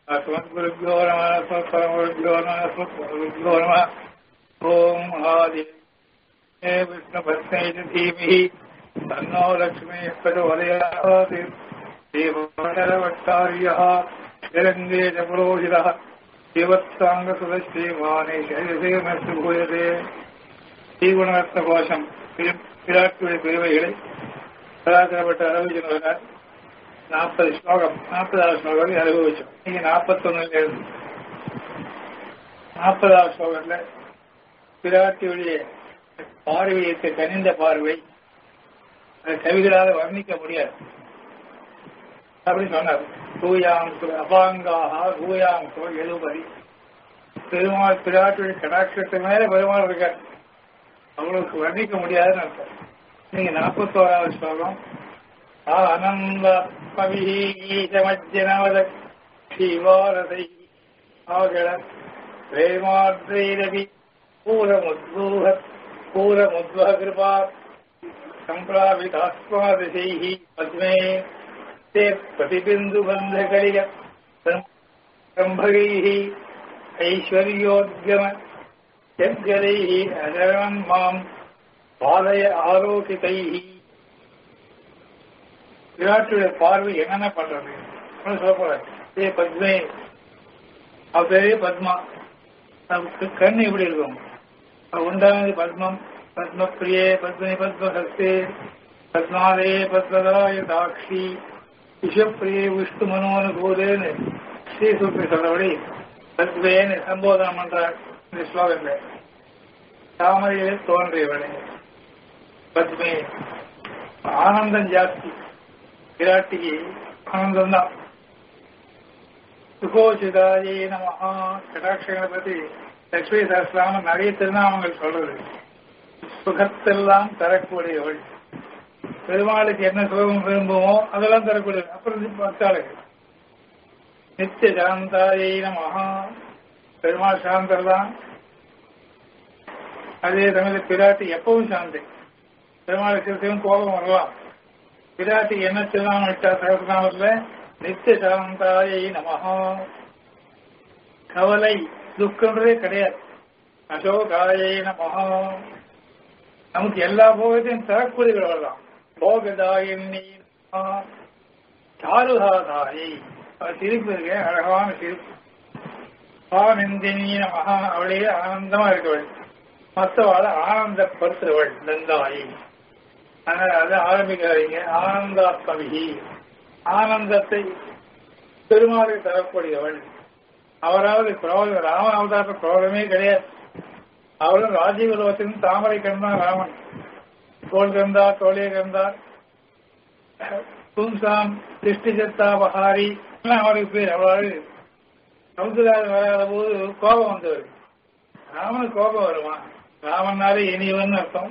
अस्मद्गुरुभ्यो नमः अस्मत्परमगुरुभ्यो नमः अस्मत्परमगुरुभ्यो नमः ॐ आदि हे विष्णुभक्तै च धीमहि तन्नो लक्ष्मीः प्रचोदयात् देवमण्डलवट्टार्यः तिरङ्गे च पुरोहितः देवत्साङ्गसुदश्रीमाने शैलसेनस्तु भूयते ஸ்ரீகுணரத்ன கோஷம் விராட்டுடைய பெருமைகளை பராசரப்பட்ட அனுபவிச்சுனார் நாற்பது ஸ்லோகம் நாற்பதாவது ஸ்லோகம் அனுபவிச்சோம் நீங்க நாற்பத்தொன்னுல இருந்து நாற்பதாவது ஸ்லோகத்துல விராட்டியுடைய பார்வையத்தை கனிந்த பார்வை அதை கவிகளால் வர்ணிக்க முடியாது அப்படி சொன்னார் தூயாம் அபாங்காக தூயாம் சோ எழுபதி பெருமாள் பிராட்டுடைய கடாட்சத்து மேல பெருமாள் இருக்கார் அவங்களுக்கு வர்ணிக்க முடியாதுன்னு அர்த்தம் நீங்க நாற்பத்தோராவது ஸ்லோகம் ஆனந்த பவிஹீசமஜ்ஜனவத ஸ்ரீவாரதை ஆகல பிரேமாத்ரைரவி பூரமுத்வூக பூரமுத்வக கிருபா சம்பிராவிதாஸ்மாதிசைः பத்மே ते प्रतिबिन्दुबन्धकलिय ब्रह्मगैः ऐश्वर्योद्गम यद्गदैः अजरन् माम् பாலய ஆரோக்கியதைஹி விராட்டுடைய பார்வை என்னென்ன பண்றது சொல்ல போற ஏ பத்மே அவ பேரே பத்மா நமக்கு கண் எப்படி இருக்கும் அவ உண்டானது பத்மம் பத்மப்பிரியே பத்மனி பத்மஹஸ்தே பத்மாதே பத்மதாய தாட்சி விஷப்பிரியே விஷ்ணு மனோனுபூதேன்னு ஸ்ரீசூப்பி சொல்றபடி பத்மேன்னு சம்போதனம் பண்றார் இந்த ஸ்லோகத்துல தாமரையிலே தோன்றியவனே பத்மே ஆனந்தம் ஜாஸ்தி விராட்டிக்கு ஆனந்தம் தான் சுகோசிதாயே நமஹா கடாட்சங்களை பத்தி லட்சுமி சகசிராமன் நிறைய திருநாமங்கள் சொல்றது சுகத்தெல்லாம் தரக்கூடியவள் பெருமாளுக்கு என்ன சுகம் விரும்புமோ அதெல்லாம் தரக்கூடியவள் அப்புறம் பக்தாளுக்கு நித்திய சாந்தாயை நமஹா பெருமாள் சாந்தர் தான் அதே சமயத்தில் பிராட்டி எப்பவும் சாந்தி பெருமாள் சிறுத்தையும் கோபம் வரலாம் பிராட்டி என்ன திருநாமம் விட்டா சகசிரநாமத்துல நித்திய சாந்தாயை நமஹா கவலை துக்கன்றதே கிடையாது அசோகாயை நமஹா நமக்கு எல்லா போகத்தையும் தரக்கூடியவர்கள் தான் போகதாயினி சாருகாதாயை சிரிப்பு இருக்க அழகான சிரிப்பு ஆனந்தினி நமஹா அவளையே ஆனந்தமா இருக்கவள் மற்றவாழ ஆனந்தப்படுத்துறவள் நந்தாயி அதனால அதை ஆரம்பிக்காதீங்க ஆனந்தாத்மகி ஆனந்தத்தை பெருமாளை தரக்கூடியவள் அவராவது குரோதம் ராமன் அவதார குரோதமே கிடையாது அவரும் ராஜீவ லோகத்தின் தாமரை கண்டார் ராமன் தோல் கந்தார் தோலே கந்தார் பும்சாம் திருஷ்டி சத்தா பஹாரி அவருக்கு பேர் அவ்வாறு சமுதிராஜ் வராத போது கோபம் வந்தவர் ராமனுக்கு கோபம் வருமா ராமனாலே இனிவன் அர்த்தம்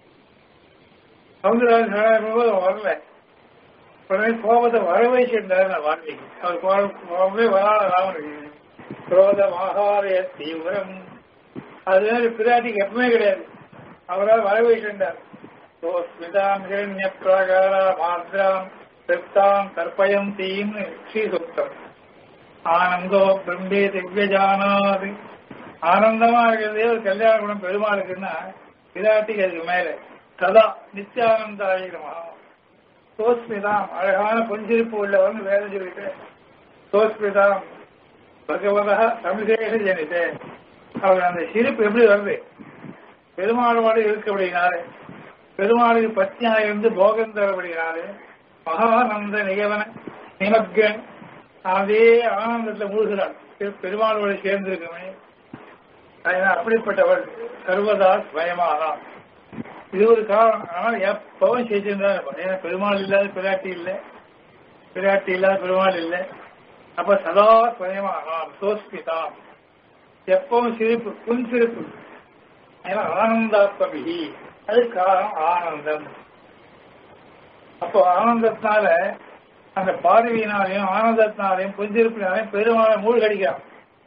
சமுதிராஜ் போது வரல உடனே கோபத்தை வர வைக்கின்றார் வால்மீகி அவர் கோபமே வராத ராமனுக்கு குரோதம் ஆகாரிய தீவிரம் அது மாதிரி பிராட்டிக்கு எப்பவுமே கிடையாது அவரால் வர வைக்கின்றார் ஸ்மிதாம் ஹிரண்ய பிராகாரா மாத்ராம் திருப்தாம் கற்பயம் தீம்னு ஸ்ரீசுத்தம் ஆனந்தோ பிரம்மே திவ்யஜானாது ஆனந்தமா இருக்கிறதே ஒரு கல்யாண குணம் பெருமாளுக்குன்னா விராட்டிக்கு அதுக்கு மேல சதா நித்தியானந்தாயிரமா சோஸ்மிதாம் அழகான புஞ்சிருப்பு உள்ளவன் வேதம் சொல்லிட்டு சோஸ்மிதாம் பகவதா சமிசேஷ ஜனிதே அவர் அந்த சிரிப்பு எப்படி வருது பெருமாளோடு இருக்கபடினாலே பெருமாளுக்கு பத்தியாக இருந்து போகம் தரபடினாலே மகானந்த நிகவன நிமக்கன் அதே ஆனந்தத்துல மூழ்கிறாள் பெருமாளோடு சேர்ந்திருக்குமே அதனால் அப்படிப்பட்டவள் சர்வதா ஸ்வயமாகலாம் இது ஒரு காரணம் ஆனால் எப்பவும் செய்திருந்தா ஏன்னா பெருமாள் இல்லாத பிராட்டி இல்லை பிராட்டி இல்லாத பெருமாள் இல்லை அப்ப சதா ஸ்வயமாகலாம் சோஸ்மிதாம் எப்பவும் சிரிப்பு புன் சிரிப்பு ஏன்னா ஆனந்தாத்மகி அது காரணம் ஆனந்தம் அப்போ ஆனந்தத்தினால அந்த பார்வையினாலையும் ஆனந்தத்தினாலையும் புஞ்சிருப்பினாலையும் பெருமாளை மூழ்கடிக்கிறான்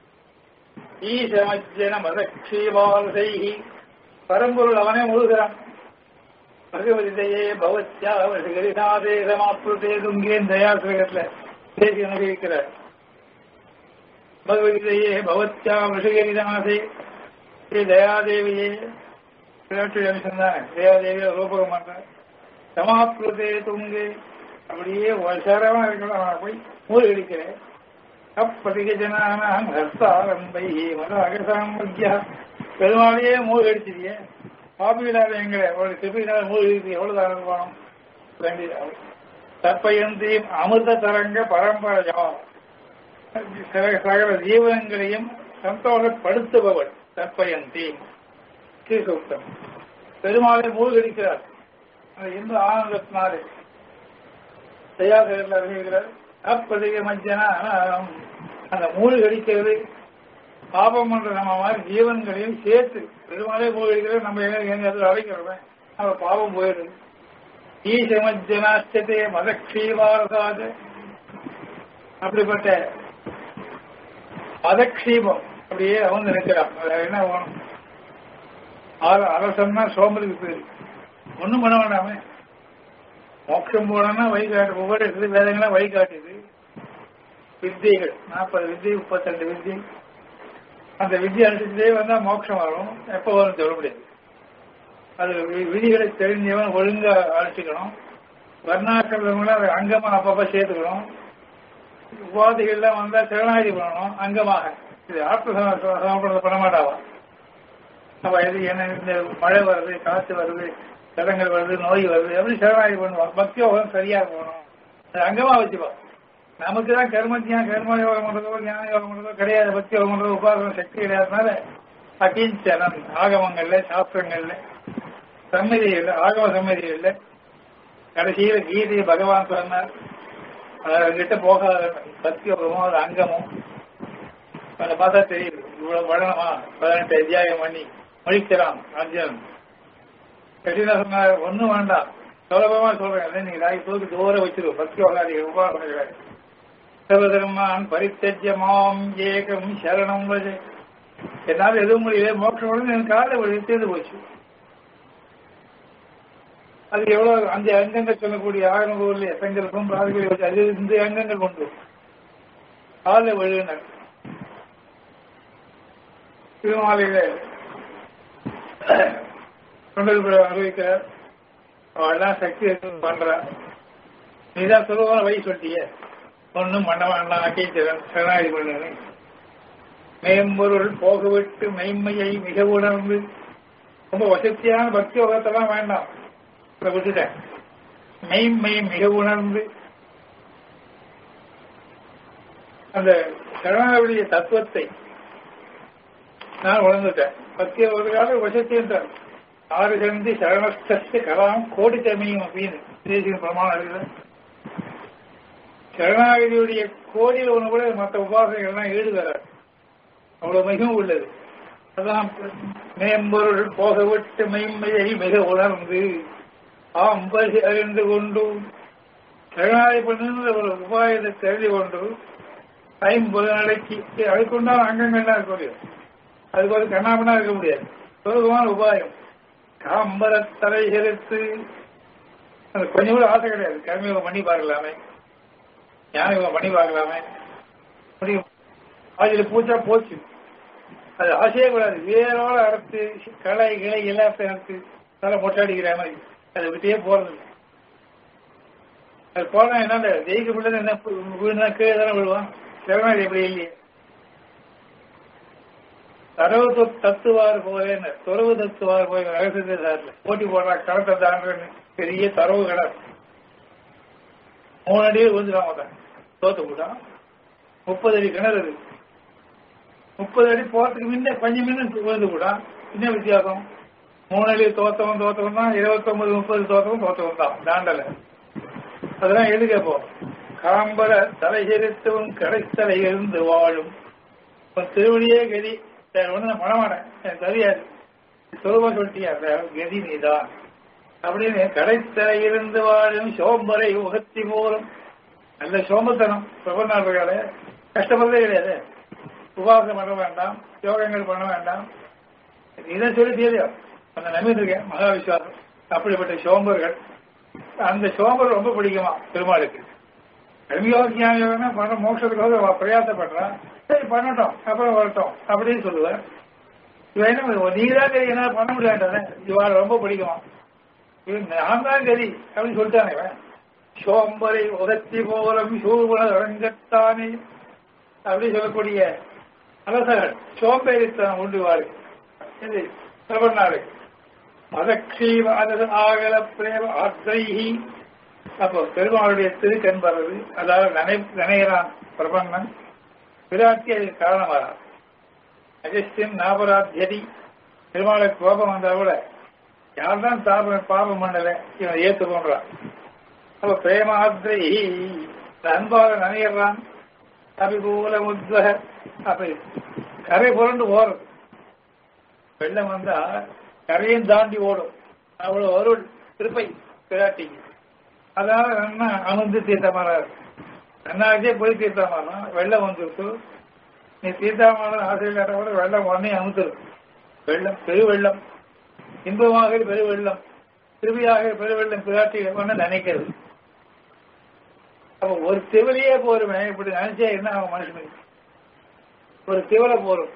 ஈசமஜன மதக்ஷீவாலசைகி பரம்பொருள் அவனே முழுகிறான் பகவதிதையே பவத்யா வருகிரிநாதே ரமாப்ருதே துங்கேன் தயாசிரகத்துல பேசி அனுபவிக்கிறார் பகவத்கீதையே பகவத்யா விஷயரிதாசே ஸ்ரீ தயாதேவியே விளையாட்டு அனுசந்தானே தயாதேவியை ரூபகம் பண்ற சமாப்ளுதே துங்கே அப்படியே வசரமா இருக்கணும் அவனை போய் மூடி அடிக்கிறேன் அப்பதிக ஜனானாம் ஹஸ்தாரம்பை மதாகசாம்பியா பெருமாளையே மூடி அடிச்சிருக்கே பாபியிலாத எங்களை அவளுடைய திருப்பினால மூடி அடிச்சு எவ்வளவு தாரம் போனோம் வேண்டியது தற்பயந்தியும் அமிர்த தரங்க பரம்பரையா சகல ஜீவனங்களையும் சந்தோஷப்படுத்துபவள் தற்பயந்தி ஸ்ரீசூக்தம் பெருமாளை மூழ்கடிக்கிறார் அது இந்து ஆனந்தத்தினாலே தயாசகர்கள் அறிவிக்கிறார் அப்பதிக மஞ்சனா அந்த மூழ்கடிக்கிறது பாபம் என்ற நம்ம மாதிரி ஜீவன்களையும் சேர்த்து பெருமாளே மூழ்கடிக்கிறது நம்ம எங்க எங்க அழைக்கிறோமே நம்ம பாவம் போயிடுது ஈசமஜனாச்சதே மதக்ஷீவாரசாத அப்படிப்பட்ட மதக்ஷீபம் அப்படியே அவன் நினைக்கிறான் என்ன வேணும் அரசன்னா சோம்பலுக்கு பேரு ஒண்ணும் பண்ண வேண்டாமே மோட்சம் போனா வழிகாட்டு ஒவ்வொரு இடத்துல வேதங்கள்லாம் வழிகாட்டுது வித்தியைகள் நாற்பது வித்தியை முப்பத்தெண்டு வித்தியை அந்த வித்தியை அனுசரிச்சே வந்தா மோட்சம் வரும் எப்போ வரும் சொல்ல முடியாது அது விதிகளை தெரிஞ்சவன் ஒழுங்கா அழைச்சிக்கணும் வர்ணாக்கிரமங்களை அதை அங்கமா அப்பப்ப சேர்த்துக்கணும் உபாதிகள்லாம் வந்தா சரணாகி பண்ணணும் அங்கமாக இது ஆத்ம சமர்ப்பணத்தை பண்ண மாட்டாவா நம்ம எது என்ன இந்த மழை வருது காற்று வருது தடங்கள் வருது நோய் வருது எப்படி சரணாகி பண்ணுவோம் பக்தி யோகம் சரியா போகணும் அது அங்கமா வச்சுப்போம் நமக்கு தான் கர்மத்தியம் கர்ம யோகம் பண்றதோ ஞான யோகம் பண்றதோ கிடையாது பக்தி யோகம் பண்றதோ உபாசன சக்தி கிடையாதுனால அகிஞ்சனம் ஆகமங்கள்ல சாஸ்திரங்கள்ல சம்மதிகள் ஆகம சம்மதிகள் கடைசியில கீதையை பகவான் சொன்னார் கிட்ட போகாத பக்தி யோகமும் அது அங்கமும் அதை பார்த்தா தெரியுது இவ்வளவு படனமா பதினெட்டு அத்தியாயம் பண்ணி முடிக்கிறான் அர்ஜுனன் கட்டினா சொன்னார் ஒண்ணும் வேண்டாம் சுலபமா சொல்றேன் நீங்க ராய் தூக்கி தூர வச்சிருவோம் பக்தி யோகாதிகள் உபாசனைகளை சர்வதர்மான் பரித்தஜமாம் ஏகம் சரணம் வஜே என்னால எதுவும் முடியல மோட்சம் என் காலை வழி தேர்ந்து போச்சு அது எவ்வளவு அந்த அங்கங்கள் சொல்லக்கூடிய ஆயிரம் கோவில் எத்தங்களுக்கும் பிராதிகளை வச்சு அது இந்த அங்கங்கள் கொண்டு கால வழியினர் திருமாலையில தொண்டர்கள் அறிவிக்கிறார் அவெல்லாம் சக்தி பண்றா நீதான் சொல்லுவான வழி சொல்லிட்டிய ஒன்னும் பண்ண வேண்டாம் அக்கீச்சரன் சரணாகி பண்ணு மேம்பொருள் போகவிட்டு மெய்மையை மிக உணர்ந்து ரொம்ப வசதியான பக்தி யோகத்தெல்லாம் வேண்டாம் இதை விட்டுட்டேன் மெய்மை மிக உணர்ந்து அந்த சரணாவுடைய தத்துவத்தை நான் உணர்ந்துட்டேன் பத்திய ஒரு கால வசத்தின்றார் ஆறு சந்தி சரணஸ்தஸ்து கலாம் கோடி தமியும் அப்படின்னு தேசிய பிரமாணம் இருக்குது சரணாகதியுடைய கோடியில் ஒன்று கூட மற்ற உபாசனைகள்லாம் ஈடுபடாது அவ்வளவு மிகவும் உள்ளது அதான் மேம்பொருள் போகவிட்டு மெய்மையை மிக உணர்ந்து ஆம்பதி அறிந்து கொண்டு சரணாகி பண்ணுங்கிற ஒரு உபாயத்தை தெரிந்து கொண்டு ஐம்பது நாளைக்கு அதுக்குண்டான அங்கங்கள்லாம் இருக்க முடியும் அதுக்கு ஒரு கண்ணாமனா இருக்க முடியாது சுலபமான உபாயம் காம்பர தலை செலுத்து அது கொஞ்சம் கூட ஆசை கிடையாது கர்மயோகம் பண்ணி பார்க்கலாமே ஞானயோகம் பண்ணி பார்க்கலாமே முடியும் அதில் பூச்சா போச்சு அது ஆசையே கூடாது வேரோட அறுத்து களை கிளை எல்லாத்தையும் அறுத்து தலை மொட்டாடிக்கிற மாதிரி அதை விட்டே போறது அது போனா என்ன ஜெயிக்க முடியாது என்ன விழுந்தா கீழே தானே விழுவான் சிறநாடு எப்படி இல்லையே தரவு தத்துவார் போலேன்னு துறவு தத்துவார் போய் ரகசியத்தை சார்ல போட்டி போடுறா கடத்தை தாண்டன்னு பெரிய தரவு கடை மூணு அடியே விழுந்துடாம தான் தோத்து போட்டான் முப்பது அடி கிணறு இருக்கு முப்பது அடி போறதுக்கு முன்ன கொஞ்சம் முன்ன விழுந்து போட்டான் என்ன வித்தியாசம் மூணு அடி தோத்தவன் தோத்தவன் தான் இருபத்தொன்பது முப்பது தோத்தவன் தோத்தவன் தான் தாண்டல அதெல்லாம் எதுக்கு அப்போ காம்பர தலை செலுத்தவும் கடைத்தலை இருந்து வாழும் திருவடியே கதி ஒண்ணு நான் பண்ண மாட்டேன் எனக்கு தெரியாது சுலபா சொல்லிட்டியா கதி நீதான் அப்படின்னு கடைத்தலை இருந்து வாழும் சோம்பரை உகத்தி போலும் நல்ல சோம்பத்தனம் பிரபநாடுகள கஷ்டப்படுறதே கிடையாது உபாசனம் பண்ண வேண்டாம் யோகங்கள் பண்ண வேண்டாம் இதை சொல்லி தெரியும் அந்த நம்பிட்டு இருக்கேன் மகா விசுவாசம் அப்படிப்பட்ட சோம்பர்கள் அந்த சோம்பர் ரொம்ப பிடிக்குமா பெருமாளுக்கு கர்மயோகியான பண்ண மோட்சத்துக்காக அவ பிரயாசப்படுறான் சரி பண்ணட்டும் அப்புறம் வரட்டும் அப்படின்னு சொல்லுவார் இவன் என்ன நீதான் கதி என்ன பண்ண முடியாதானே இவாள் ரொம்ப பிடிக்கும் இவன் நான் தான் கதி அப்படின்னு சொல்லிட்டானே இவன் சோம்பரை உதத்தி போலம் சூழ்குண ரங்கத்தானே அப்படி சொல்லக்கூடிய அரசர்கள் சோம்பேறித்தனம் உண்டுவாரு இது பிரபன்னாரு மதக்ஷீவ அதது ஆகல பிரேம ஆத்ரைஹி அப்போ பெருமாளுடைய திருக்கண் வர்றது அதாவது நினை நினைகிறான் பிரபன்னன் விராட்டி அதுக்கு காரணமாறான் அகஸ்தியன் நாபராத்தியதி பெருமாளுக்கு கோபம் வந்தா கூட யார்தான் தாப பாபம் பண்ணல இவன் ஏத்து போன்றான் அப்ப பிரேமாத்ரை அன்பாக நனையிறான் அபிகூல உத்வக அப்ப கரை புரண்டு ஓடுறது வெள்ளம் வந்தா கரையும் தாண்டி ஓடும் அவ்வளவு அருள் திருப்பை பிராட்டிக்கு அதனால நன்னா அமர்ந்து தீர்த்தமானார் நன்னாச்சே போய் தீர்த்தமானா வெள்ளம் வந்துருக்கு நீ தீர்த்தமான ஆசிரியர் கூட வெள்ளம் உடனே அமுத்துரு வெள்ளம் பெருவெள்ளம் இன்பமாக பெருவெள்ளம் திருவியாக பெருவெள்ளம் பிராட்டி ஒன்று நினைக்கிறது அப்ப ஒரு திவலையே போருமே இப்படி நினைச்சா என்ன ஆகும் மனுஷனுக்கு ஒரு திவலை போரும்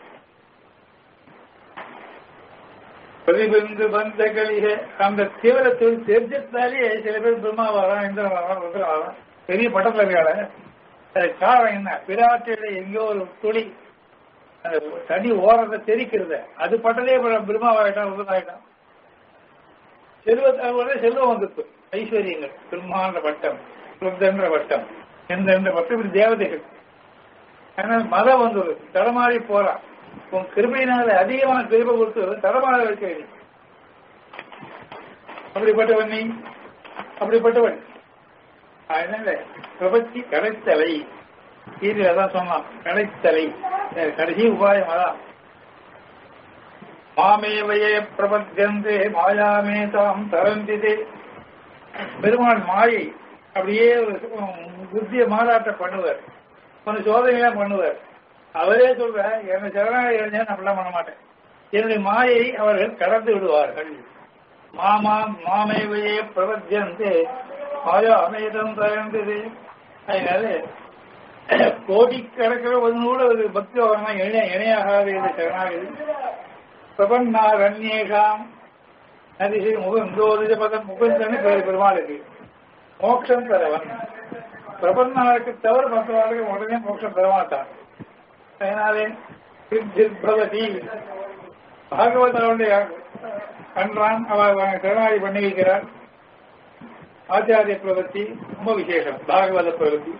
பிரதிபிந்து பந்த கலிகை அந்த தீவிரத்தில் தெரிஞ்சத்தாலே சில பேர் பிரம்மா வரான் இந்திரன் வரான் ருத்ரன் வரான் பெரிய பட்டத்தில் இருக்காள அது காரணம் என்ன பிராட்டியில எங்கேயோ ஒரு துளி அந்த தனி ஓரத்தை தெரிக்கிறது அது பட்டதே பிரம்மா ஆயிட்டான் ருத்ரன் ஆயிட்டான் செல்வத்தை செல்வம் வந்துருக்கு ஐஸ்வர்யங்கள் பிரம்மாண்ட பட்டம் ருத்ரன்ற பட்டம் எந்த பட்டம் இப்படி தேவதைகள் ஆனால் மதம் வந்துரு தடமாறி போறான் உன் கிருபையினால அதிகமான கிருபை கொடுத்து தடமாற வைக்க நீ அப்படிப்பட்டவன் நீ அப்படிப்பட்டவன் அதனால பிரபத்தி கடைத்தலை கீரில் அதான் சொன்னான் கடைத்தலை கடைசி உபாயம் அதான் மாமேவையே பிரபத்தியந்தே மாயாமே தாம் தரந்திதே பெருமாள் மாயை அப்படியே ஒரு புத்திய மாறாட்ட பண்ணுவார் கொஞ்சம் சோதனைலாம் பண்ணுவார் அவரே சொல்ற என்ன சரணாகி நான் அப்படிலாம் பண்ண மாட்டேன் என்னுடைய மாயை அவர்கள் கடந்து விடுவார்கள் மாமா மாமேவையே பிரபத்தியந்தே மாயா அமேதம் தரந்தது அதனால கோடிக்கணக்கில் ஒன்னோட ஒரு பக்தி வரணும் இணைய இணையாகாது என்று சரணாகதி பிரபன்னார் அந்நேகாம் நதிசி முகந்தோதிஜ பதம் முகந்தன்னு பேர் பெருமாளுக்கு மோட்சம் தரவன் பிரபன்னாருக்கு தவிர மற்றவர்களுக்கு உடனே மோட்சம் தரமாட்டான் அதனாலே பவதி பாகவதனுடைய கன்றான் அவர் சரணாகி பண்ணி வைக்கிறார் ஆச்சாரிய பிரவர்த்தி ரொம்ப விசேஷம் பாகவத பிரவர்த்தி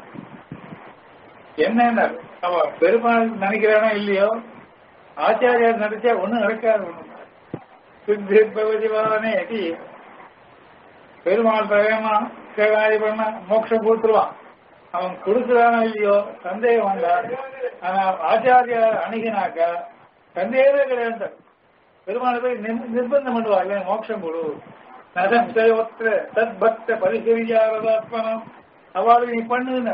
என்ன அவ பெருமாள் நினைக்கிறானா இல்லையோ ஆச்சாரியார் நினைச்சா ஒண்ணும் நடக்காது ஒண்ணும் பகவதிவானே பெருமாள் பிரேமா சரணாகி பண்ண மோட்சம் கொடுத்துருவான் அவன் கொடுக்கிறானோ இல்லையோ சந்தேகம் வந்தா ஆனா ஆச்சாரியார் அணுகினாக்க சந்தேகமே கிடையாது பெருமாள் போய் நிர்பந்தம் பண்ணுவா இல்லை மோட்சம் கொடு நதம் சேவத்திர தத் பக்த பரிசரியாரதாத்மனம் அவளுக்கு நீ பண்ணுன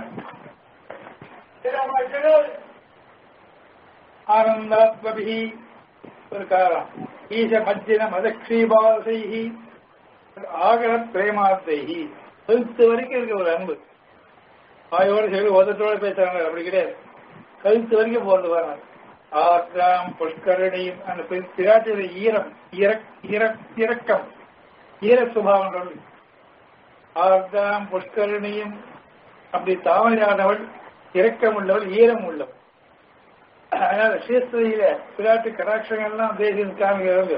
ஆனந்தாத்மபி ஒரு காரம் ஈச மஜ்ஜின மதக்ஷீபாசைஹி ஆகர பிரேமாத்தைஹி கழுத்து வரைக்கும் இருக்க ஒரு அன்பு வாயோட சரி ஒதத்தோட பேசுறாங்க அப்படி கிடையாது கழுத்து வரைக்கும் போறது வராங்க ஆத்ராம் புஷ்கரணியும் அந்த பிராட்டியோட ஈரம் இறக்கம் ஈர சுபாவம் சொல்லி ஆர்தாம் புஷ்கரணியும் அப்படி தாமரையானவள் இரக்கம் உள்ளவள் ஈரம் உள்ளவள் அதனால ஸ்ரீஸ்திரியில பிராட்டி கடாட்சங்கள்லாம் தேசிய காமிக்கிறது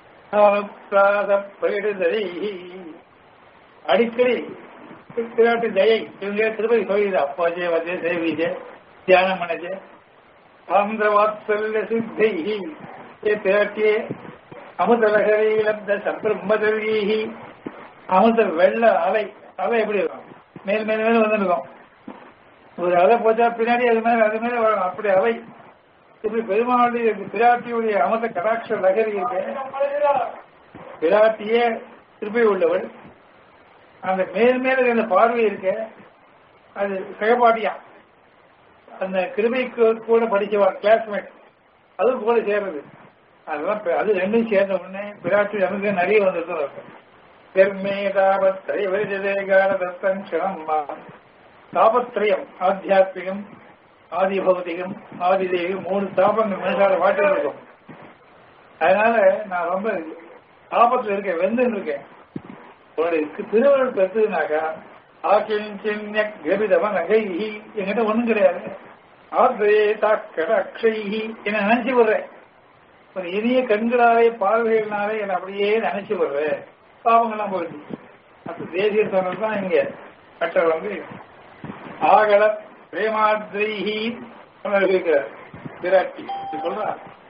அடிக்கடி பிராட்டி தயை இவங்க திருப்பதி கோயில் அப்பாஜே வஜே தேவிஜே தியானம் பண்ணஜே ஆந்திர வாத்சல்ய சித்தை ஏ பிராட்டியே அமுதலகரி லப்த சம்பிரம்மதவீஹி அமுத வெள்ள அலை அலை எப்படி இருக்கும் மேல் மேல் மேல வந்துருக்கும் ஒரு அலை போச்சா பின்னாடி அது மேல அது மேல வரும் அப்படி அலை இப்படி பெருமாளுடைய பிராட்டியுடைய அமத கடாட்ச லகரி இருக்கு பிராட்டியே திருப்பி உள்ளவள் அந்த மேல் மேல அந்த பார்வை இருக்க அது சகபாட்டியா அந்த கிருமிக்கு கூட படிச்சவா கிளாஸ்மேட் அதுவும் கூட சேர்றது அதெல்லாம் அது ரெண்டும் சேர்ந்த உடனே பிராட்டி நமக்கு நிறைய வந்துட்டு பெருமே தாபத் தைவரிஜதே கால தத்தன் க்ஷணம் தாபத்திரயம் ஆத்தியாத்மிகம் ஆதி பௌதிகம் ஆதி தெய்வீகம் மூணு தாபங்கள் மனுஷால வாழ்க்கை இருக்கும் அதனால நான் ரொம்ப தாபத்துல இருக்கேன் வெந்து இருக்கேன் உன்னுடைய திருவள்ளுவர் பெருத்துனாக்கா ஆக்கிய கபிதவன் நகைஹி என்கிட்ட ஒண்ணும் கிடையாது ஆத்ரே தாக்கட அக்ஷைஹி என்ன நினைச்சு விடுறேன் ஒரு இனிய கண்களாலே பார்வைகளினாலே என்ன அப்படியே நினைச்சு விடுறேன் பாவங்கள்லாம் போயிடுச்சு அப்ப தேசிய சொன்னது தான் இங்க கட்டர் வந்து ஆகல பிரேமாத்ரிஹி இருக்கிறார் விராட்டி சொல்றா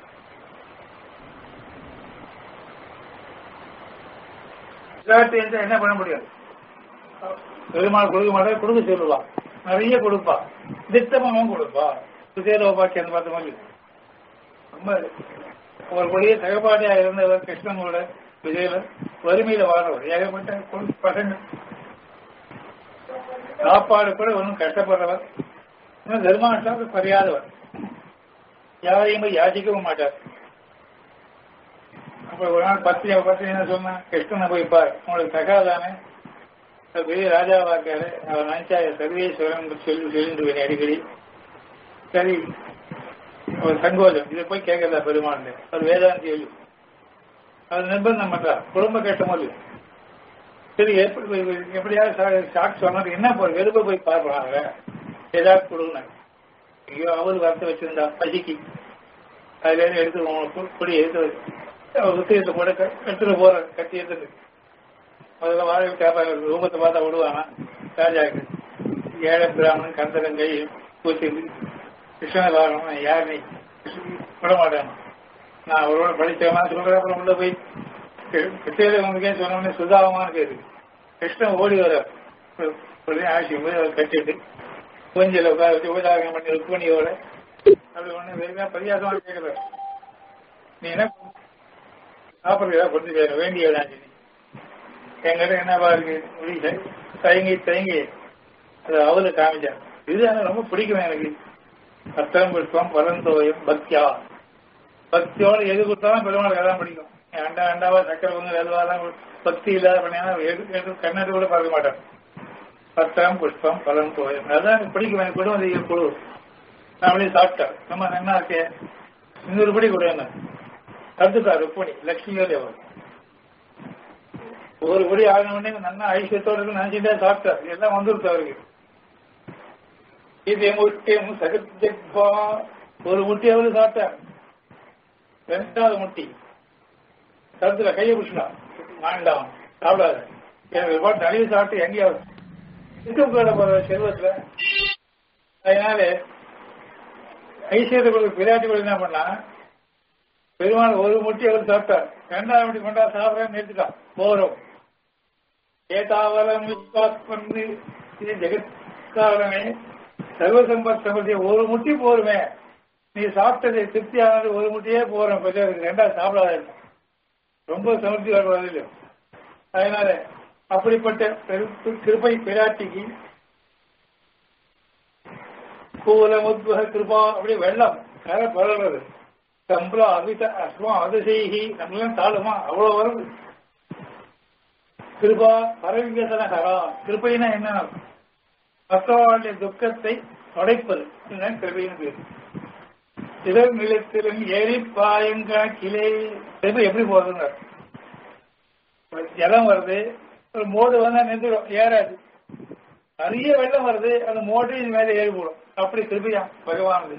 விராட்டி என்றா என்ன பண்ண முடியாது பெருமாள் கொடுக்க மாட்டா கொடுக்க சொல்லுவா நிறைய கொடுப்பா திட்டமாவும் கொடுப்பா சுசேலோபாக்கி அந்த பார்த்த மாதிரி ரொம்ப ஒரு கொடிய சகபாடியா இருந்தவர் கிருஷ்ணனோட விஜயில வறுமையில வாழ்றவர் ஏகப்பட்ட பசங்க சாப்பாடு கூட ஒன்றும் கஷ்டப்படுறவர் இன்னும் தர்மாஷ்டாவுக்கு குறையாதவர் யாரையும் போய் யாச்சிக்கவும் மாட்டார் அப்ப ஒரு நாள் பத்திரிகை பத்திரிகை என்ன சொன்னா கிருஷ்ணனை போய் பார் உங்களுக்கு தகாதானே பெரிய ராஜாவா இருக்காரு அவர் நினைச்சா சர்வேஸ்வரன் சொல்லி சொல்லிட்டு அடிக்கடி சரி ஒரு சங்கோஜம் இதை போய் கேட்கறதா பெருமாள் ஒரு வேதாந்தி சொல்லி அது நிர்பந்தம் பண்றா குடும்ப கஷ்டமோ இல்லையோ சரி எப்படி எப்படியாவது சாக்கு சொன்னது என்ன போய் வெறுப்ப போய் பார்ப்பாங்க ஏதாவது கொடுங்க ஐயோ அவரு வரத்து வச்சிருந்தா பசிக்கு அதுல இருந்து எடுத்து கொடி எடுத்து உத்தியத்தை கூட எடுத்துட்டு போற கட்டி எடுத்துட்டு முதல்ல வாழை கேட்பாங்க ரூபத்தை பார்த்தா விடுவானா ராஜாக்கு ஏழை பிராமணன் கந்தகன் கை பூசி கிருஷ்ணனை பார்க்கணும் யார் நீ விட மாட்டான் நான் அவரோட படிச்சவனா சொல்றேன் அப்புறம் உள்ள போய் கிருஷ்ண உங்களுக்கே சொன்னோடனே சுதாபமான பேரு கிருஷ்ணன் ஓடி வர ஆட்சி போய் அவர் கட்டிட்டு கொஞ்சில உட்கார வச்சு உபதாரம் பண்ணி ருக்மணியோட அப்படி ஒண்ணு வெறுமையா பரியாசமா கேட்கல நீ என்ன சாப்பிடுறதா கொண்டு சேர வேண்டியதான் எங்கிட்ட என்னவா இருக்கு முடியல தயங்கி தயங்கி அது அவரு காமிச்சா இது எனக்கு ரொம்ப பிடிக்கும் எனக்கு அத்தம் புஷ்பம் பரந்தோயம் பக்தியா பக்தியோட எது கொடுத்தாலும் பெருமாளுக்கு அதான் பிடிக்கும் அண்டா அண்டாவா சக்கரை பொங்கல் எதுவாதான் பக்தி இல்லாத பண்ணினா கண்ணாடி கூட பார்க்க மாட்டேன் பத்திரம் புஷ்பம் பலன் தோயம் அதான் எனக்கு பிடிக்கும் எனக்கு கூட வந்து குழு நம்மளே சாப்பிட்டேன் நம்ம என்ன இருக்கே இன்னொரு படி கூட என்ன கருத்துக்கா ருப்பணி லட்சுமியோ தேவன் ஒரு படி ஆகின உடனே நல்லா ஐஸ்வர்யத்தோட நினைச்சுட்டே சாப்பிட்டார் எல்லாம் வந்துருச்சு அவருக்கு இது முட்டியும் சகஜக்வா ஒரு முட்டி அவரு சாப்பிட்டார் ரெண்டாவது முட்டி கருத்துல கையை பிடிச்சா வேண்டாம் சாப்பிடாத எனக்கு பாட்டு நிறைய சாப்பிட்டு எங்கேயாவது இருக்கம் கூட போற செல்வத்துல அதனால ஐஸ்வர்யத்தை பிராட்டி என்ன பண்ணா பெருமாள் ஒரு முட்டி அவர் சாப்பிட்டார் ரெண்டாவது முட்டி கொண்டா சாப்பிட நிறுத்திட்டான் போறோம் ஏதாவலம் விஸ்வாத்மன்னு இது ஜெகத்காரனே சர்வசம்பத் சம்பத்திய ஒரு முட்டி போருமே நீ சாப்பிட்டது திருப்தியானது ஒரு முட்டியே போறோம் பெரியவருக்கு ரெண்டாவது சாப்பிடாத ரொம்ப சமர்த்தி வருவது இல்லையோ அதனால அப்படிப்பட்ட கிருப்பை பிராட்டிக்கு கூலமுத்வக கிருபா அப்படி வெள்ளம் கரை பரவுறது சம்பளம் அவித அஸ்மா அதிசைகி நம்மளாம் தாழுமா அவ்வளவு வருது கிருபா பரவிங்கதன ஹரா கிருபைனா என்ன மற்றவர்களுடைய துக்கத்தை தொடைப்பது இதுதான் கிருபைன்னு பேர் இதர் நிலத்திலும் ஏறி பாயங்க கிளை கிருபை எப்படி போகுதுங்க ஜலம் வருது ஒரு மோடு வந்தா நின்றுடும் ஏறாது நிறைய வெள்ளம் வருது அந்த மோட்டையும் மேல ஏறி போடும் அப்படி கிருபையா பகவானது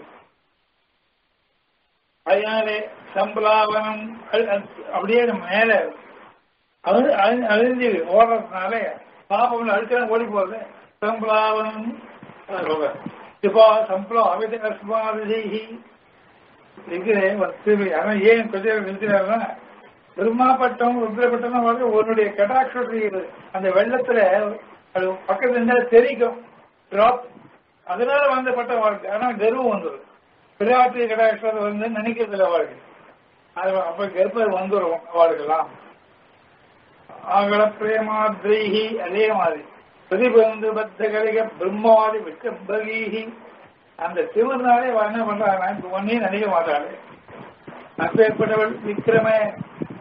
அதனாலே சம்பலாவனம் அப்படியே மேல அழிஞ்சு ஓடுறதுனால பாப்பம் அழுத்தம் ஓடி போறது சம்பலாவனம் இப்போ சம்பளம் அவித அஸ்மாதிகி ஆனா ஏன் கொஞ்சம் நிறுத்தினாருன்னா பெருமாப்பட்டம் ருத்ரப்பட்டம் வந்து உன்னுடைய கடாட்சம் அந்த வெள்ளத்துல அது பக்கத்துல இருந்தா தெரிக்கும் டிராப் அதனால வந்த பட்டம் வாழ்க்கை ஆனா கர்வம் வந்துடும் பிராட்டி கடாட்சம் வந்து நினைக்கிறதுல வாழ்க்கை அது அப்ப கர்ப்பம் வந்துடும் அவளுக்கெல்லாம் ஆகல பிரேமாத்ரீஹி அதே மாதிரி பிரதிபந்து பத்த கலிக பிரம்மாதி விக்கம்பகீஹி அந்த திருநாளே அவ என்ன பண்றாங்க இப்ப ஒன்னையும் நினைக்க மாட்டாளே அப்பேற்பட்டவள் விக்ரம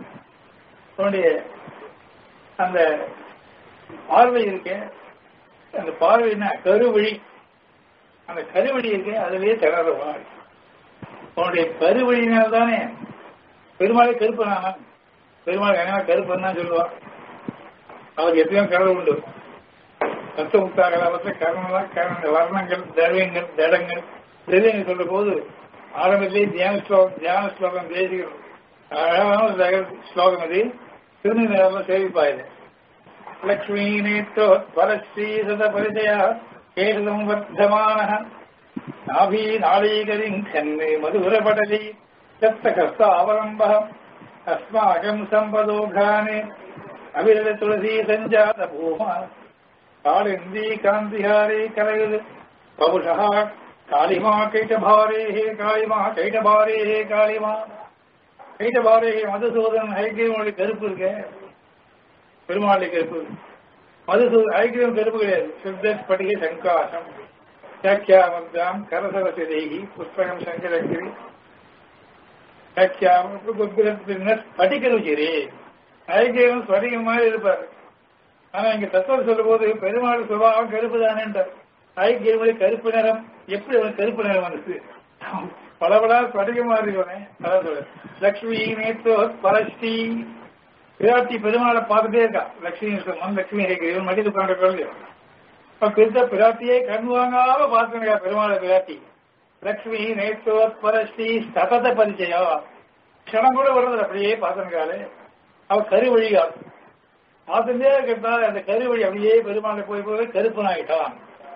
உன்னுடைய அந்த பார்வை இருக்கே அந்த பார்வைனா கருவழி அந்த கருவழி இருக்கு அதுலயே திணறுவாள் உன்னுடைய கருவழியினால் தானே பெருமாளை கருப்பு நானா பெருமாள் என்ன கருப்புன்னு தான் சொல்லுவான் அவருக்கு எத்தனையோ கடவுள் உண்டு தத்துவமுக்தா கலாபத்தில் கர்மம் கர்ம வர்ணங்கள் திரவியங்கள் தடங்கள் திரவியங்கள் சொல்ற போது ஆரம்பத்திலே தியான ஸ்லோகம் தியான ஸ்லோகம் தேசிக்கிறோம் அழகான ஒரு தகவல் ஸ்லோகம் இது திருநெல்வேலியில் சேவிப்பாயுது லக்ஷ்மீ நேற்றோ பரஸ்ரீ சத பரிதயா கேரளம் வர்த்தமான நாபி நாளீகரின் கண்ணு மதுரபடலி சத்த கஸ்த அவலம்பம் அஸ்மாகம் சம்பதோகானே அவிரத துளசி சஞ்சாத பூமா காளிந்தி காந்திஹாரி கலயுது பவுஷா காளிமா கைட்டபாரே ஹே காளிமா கைட்டபாரே ஹே காளிமா கைட்டபாரே ஹே மதுசூதன் ஹைகிரீவனுடைய கருப்பு இருக்க பெருமாளுடைய கருப்பு மதுசூதன் ஹைகிரீவன் கருப்பு கிடையாது சித்தர் பட்டிகை சங்காசம் வியாக்கியாமர்தாம் கரசரசிதேகி புஸ்தகம் சங்கரகிரி வியாக்கியாம படிக்கருச்சிரே ஹைகிரீவன் ஸ்வடிகம் மாதிரி இருப்பார் ஆனா இங்க தத்துவம் சொல்லும் போது பெருமாள் சுபாவம் கருப்பு தானேன்றார் ஐக்கியமொழி கருப்பு நிறம் எப்படி அவன் கருப்பு நிறம் வந்துச்சு பலபலா படிகமா இருக்கவனே அதான் சொல்ல லக்ஷ்மி நேற்றோ பரஸ்டி பிராட்டி பெருமாளை பார்த்துட்டே இருக்கா லட்சுமி மண் லட்சுமி இவன் மடியில் உட்காந்து குழந்தையோ இப்ப பெருத்த பிராட்டியை கண் வாங்காம பார்த்துருக்கா பெருமாளை பிராட்டி லக்ஷ்மி நேற்றோ பரஸ்டி சதத பரிச்சயம் க்ஷணம் கூட வர்றது அப்படியே பார்த்துருக்காளே அவ கரு வழிகால் பார்த்துட்டே இருக்கிறதால அந்த கருவழி அப்படியே பெருமாளை போய் போய் கருப்பனாயிட்டான்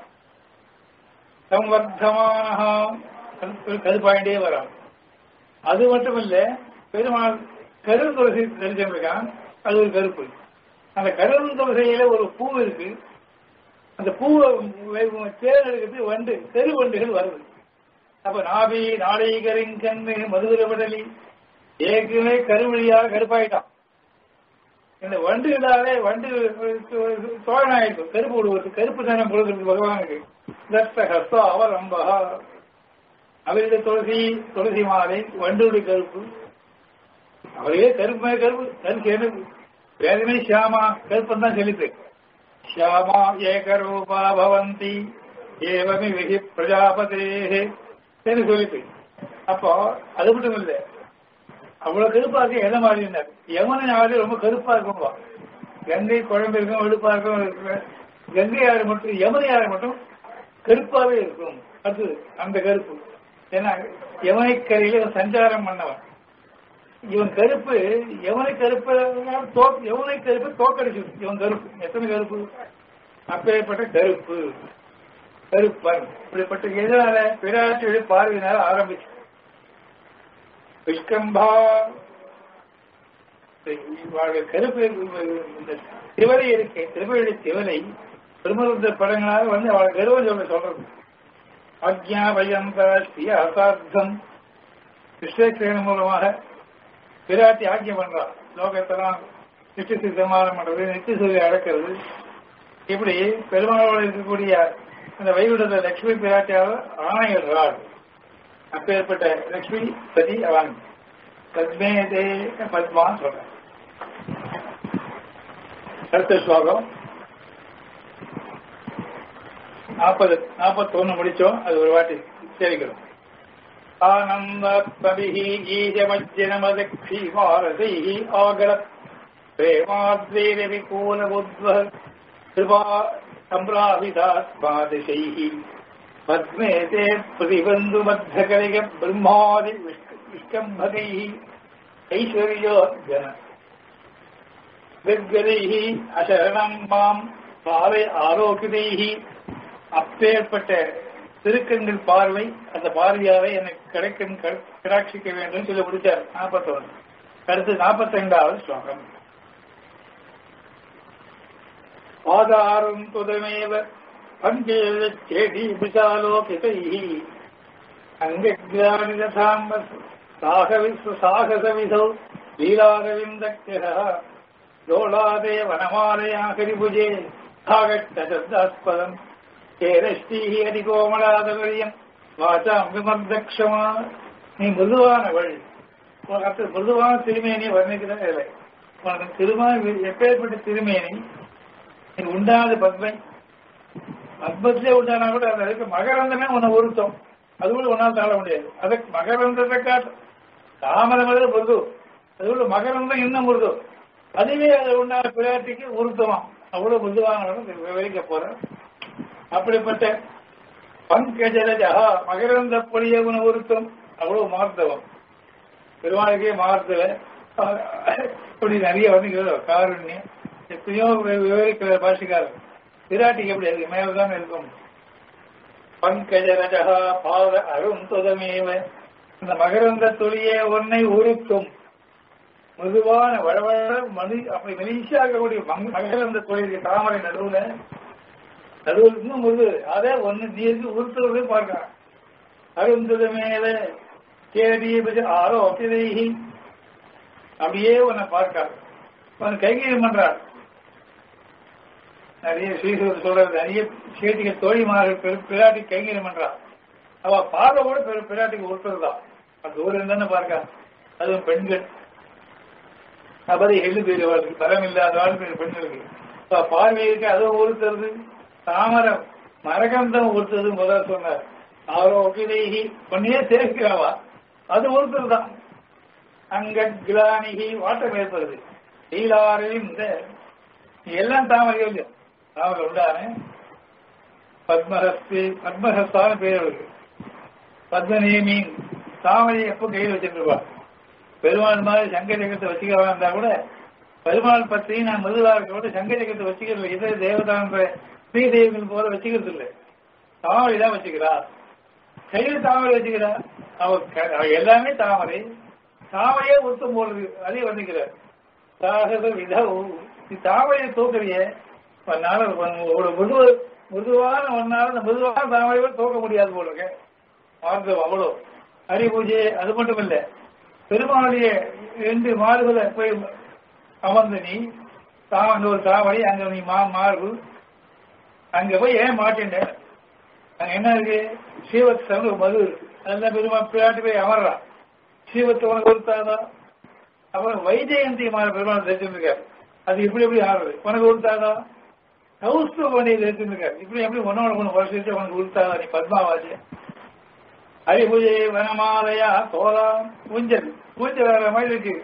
சம்வர்த்தமான கருப்பாயிட்டே வரான் அது மட்டும் இல்ல பெருமாள் கருந்துளசி தெரிஞ்சிருக்கான் அது ஒரு கருப்பு அந்த கருந்துளசியில ஒரு பூ இருக்கு அந்த பூவை தேர் எடுக்கிறது வண்டு தெரு வண்டுகள் வருது அப்ப நாபி நாளைகரின் கண்ணு மதுரபடலி ஏற்கனவே கருவழியாக கருப்பாயிட்டான் இந்த வண்டுகளாலே வண்டு தோழனாயிருக்கும் கருப்பு விடுவது கருப்பு தானம் கொடுக்கிறது பகவானுக்கு தத்த ஹஸ்தா அவர் அம்பா அவருடைய துளசி துளசி மாலை வண்டுடைய கருப்பு அவரே கருப்பு கருப்பு கருப்பு எனக்கு வேதமே ஷியாமா கருப்பன் தான் செலுத்து ஷியாமா ஏகரூபா பவந்தி ஏவமி விகி பிரஜாபதே சொல்லிட்டு அப்போ அது மட்டும் இல்லை அவ்வளவு கருப்பா இருக்கு எதை மாதிரி இருந்தார் யமுனை ஆறு ரொம்ப கருப்பா இருக்கும்பா கங்கை குழம்பு இருக்கும் வெளுப்பா இருக்கும் கங்கை ஆறு மட்டும் யமுனை ஆறு மட்டும் கருப்பாவே இருக்கும் அது அந்த கருப்பு ஏன்னா யமுனை கரையில சஞ்சாரம் பண்ணவன் இவன் கருப்பு யமுனை கருப்பு யமுனை கருப்பு தோக்கடிச்சு இவன் கருப்பு எத்தனை கருப்பு அப்பேற்பட்ட கருப்பு கருப்பன் இப்படிப்பட்ட எதனால பிராட்டியுடைய பார்வையினால ஆரம்பிச்சு விஷ்கம்பா கருப்பு இந்த திவலை இருக்கு திருவள்ளி திவலை திருமருந்த படங்களாக வந்து அவளை கருவம் சொல்ல சொல்றது அஜ்ஞாபயந்தாஸ்திய அசார்த்தம் கிருஷ்ணகிரகணம் மூலமாக பிராட்டி ஆக்கியம் பண்றா லோகத்தெல்லாம் நித்திய சமாதானம் பண்றது நித்திய சூரிய அடக்கிறது இப்படி பெருமாளோடு இருக்கக்கூடிய அந்த வைகுண்டத்தை லட்சுமி பிராட்டியாக ஆணையிடுறாள் அப்பேற்பட்ட லட்சுமி பதி அவன் பத்மேதே பத்மான்னு சொல்றேன் அடுத்த ஸ்லோகம் நாற்பது நாற்பத்தொன்னு முடிச்சோம் அது ஒரு வாட்டி சேவிக்கிறோம் ஆனந்த பபிஹி ஈஜமஜ்ஜனமதக்ஷி மாரதைஹி ஆகலத் பிரேமாத்ரேரவி கூல புத்வ கிருபா சம்பிராபிதாத்மாதிசைஹி பத்மே தே பிரதிபந்து மத்தகலிக பிரம்மாதி விஷ்கம்பகை ஐஸ்வர்யோ ஜன வெர்கதைஹி அசரணம் மாம் பாவை ஆரோக்கியதைஹி அப்பேற்பட்ட திருக்கண்கள் பார்வை அந்த பார்வையாவை எனக்கு கிடைக்கும் கிராட்சிக்க வேண்டும் சொல்லி முடிச்சார் நாற்பத்தொன்று அடுத்து நாற்பத்தி ஐந்தாவது ஸ்லோகம் ஆதாரம் துதமேவ பங்கேதி விசாலோகிதைः அங்கஜானிதாம்ப சாகசவிதौ லீலாரவிந்தக்யः லோலாதே வனமாலயா ஹரிபுஜே ஆகட்டசப்தாஸ்பதம் கேரஷ்டீஹ அதிகோமலாதவரியம் வாசாம் விமர்தக்ஷமா நீ மிருதுவானவள் உனக்கு மிருதுவான திருமேனியை வர்ணிக்கிறேன் இல்லை உனக்கு திருமா எப்பேற்பட்ட திருமேனி நீ உண்டாத பத்மை பத்மத்திலே உண்டானா கூட அந்த அதுக்கு மகரந்தமே உன்னை உருத்தம் அது கூட ஒன்றால் தாழ முடியாது அதுக்கு மகரந்தத்தை காட்டு தாமரை முதல்ல மிருது அது கூட மகரந்தம் இன்னும் மிருது அதுவே அது உண்டான பிராட்டிக்கு உருத்தமாம் அவ்வளவு மிருதுவான விவரிக்க போறேன் அப்படிப்பட்ட பங்கஜரஜா மகரந்த பொழிய உன உருத்தம் அவ்வளவு மார்த்தவம் பெருமாளுக்கே மாறுதல இப்படி நிறைய வந்து காருண்யம் எப்படியோ விவரிக்கிற பாஷிக்காரர் விராட்டிக்கு எப்படி அதுக்கு மேலதான் இருக்கும் பங்கஜரஜா பாத அருந்துதமேவ இந்த மகரந்த துளியே உன்னை உருக்கும் மிருதுவான வளவள மனு அப்படி மெலிசா இருக்கக்கூடிய மங்- மகரந்த துளிக்கு தாமரை நடுவுல நடுவில் இன்னும் மிருது அதே ஒன்னு நீருக்கு உருத்துவதே பார்க்கிறான் அருந்துதமேவ கேடிய ஆரோக்கியதைஹி அப்படியே உன்னை பார்க்கார் உன் கைகீழ் பண்றார் நிறைய ஸ்ரீசுவர் சொல்றது நிறைய சேட்டிகள் தோழிமார்கள் பெரு- பிராட்டி கைங்கரியம் பண்றார் அவ பார்வையோட பெரு- பிராட்டிக்கு உருட்டுறதுதான் அது தூரம் தானே பார்க்க அதுவும் பெண்கள் அபதி எள்ளு பேர் வாழ்க்கை பலம் இல்லாத வாழ்க்கை பெண்களுக்கு அப்ப பார்வைக்கு அதுவும் உறுத்துறது தாமரம் மரகந்தம் உறுத்துறது முதல்ல சொன்னார் ஆரோக்கியதைகி பொண்ணையே சேர்க்கிறாவா அது ஒருத்தர் தான் அங்க கிளானிகி வாட்டம் ஏற்படுது லீலாரில் இந்த எல்லாம் தாமரை இல்லையோ தாமரை உண்டானே பத்மஹஸ்தி பத்மஹஸ்தான பேர் இருக்கு பத்மநேமி தாமரை எப்போ கையில் வச்சிருப்பா பெருமாள் மாதிரி சங்க ஜெகத்தை வச்சுக்க வேண்டாம் கூட பெருமாள் பத்தி நான் மிருதுவா இருக்க சங்க ஜெகத்தை வச்சுக்கிறது இதே தேவதான்ற ஸ்ரீ தெய்வங்கள் போல வச்சுக்கிறது இல்லை தாமரை தான் வச்சுக்கிறா கையில் தாமரை வச்சுக்கிறா அவ க- அவ எல்லாமே தாமரை தாமரையே உருத்தம் போடுறது அதே வந்துக்கிறார் சாகத விதவு நீ தாமரையை தூக்குறிய உன்னால ஒரு- ஒரு மிருது மிருதுவான ஒன்னால அந்த மிருதுவான தாமரையை தூக்க முடியாது போல இருக்க மார்க்கம் அவ்வளோ ஹரி பூஜை அது மட்டும் இல்ல பெருமாளுடைய ரெண்டு மாறுகளை போய் அமர்ந்து நீ தா- அங்க ஒரு தாமரை அங்க நீ மா மார்பு அங்க போய் ஏன் மாட்டேன் அங்க என்ன இருக்கு சீவத்து ஒரு மது இருக்கு அதெல்லாம் பெருமா பிள்ளாட்டு போய் அமர்றான் சீவத்தை உனக்கு கொடுத்தாதா அப்புறம் வைஜெயந்தி மாற பெருமாள் தெரிஞ்சிருக்காரு அது இப்படி எப்படி ஆடுறது உனக்கு கொடுத்தாதா கௌஸ்து பண்ணியை தெரிஞ்சிருக்காரு இப்படி எப்படி உன்னோட ஒன்று வருஷத்து உனக்கு கொடுத்தாதா நீ பத்மாவாசி ஹரிபூஜை வனமாலயா தோலா ஊஞ்சல் ஊஞ்சல் வேற மாதிரி இருக்கு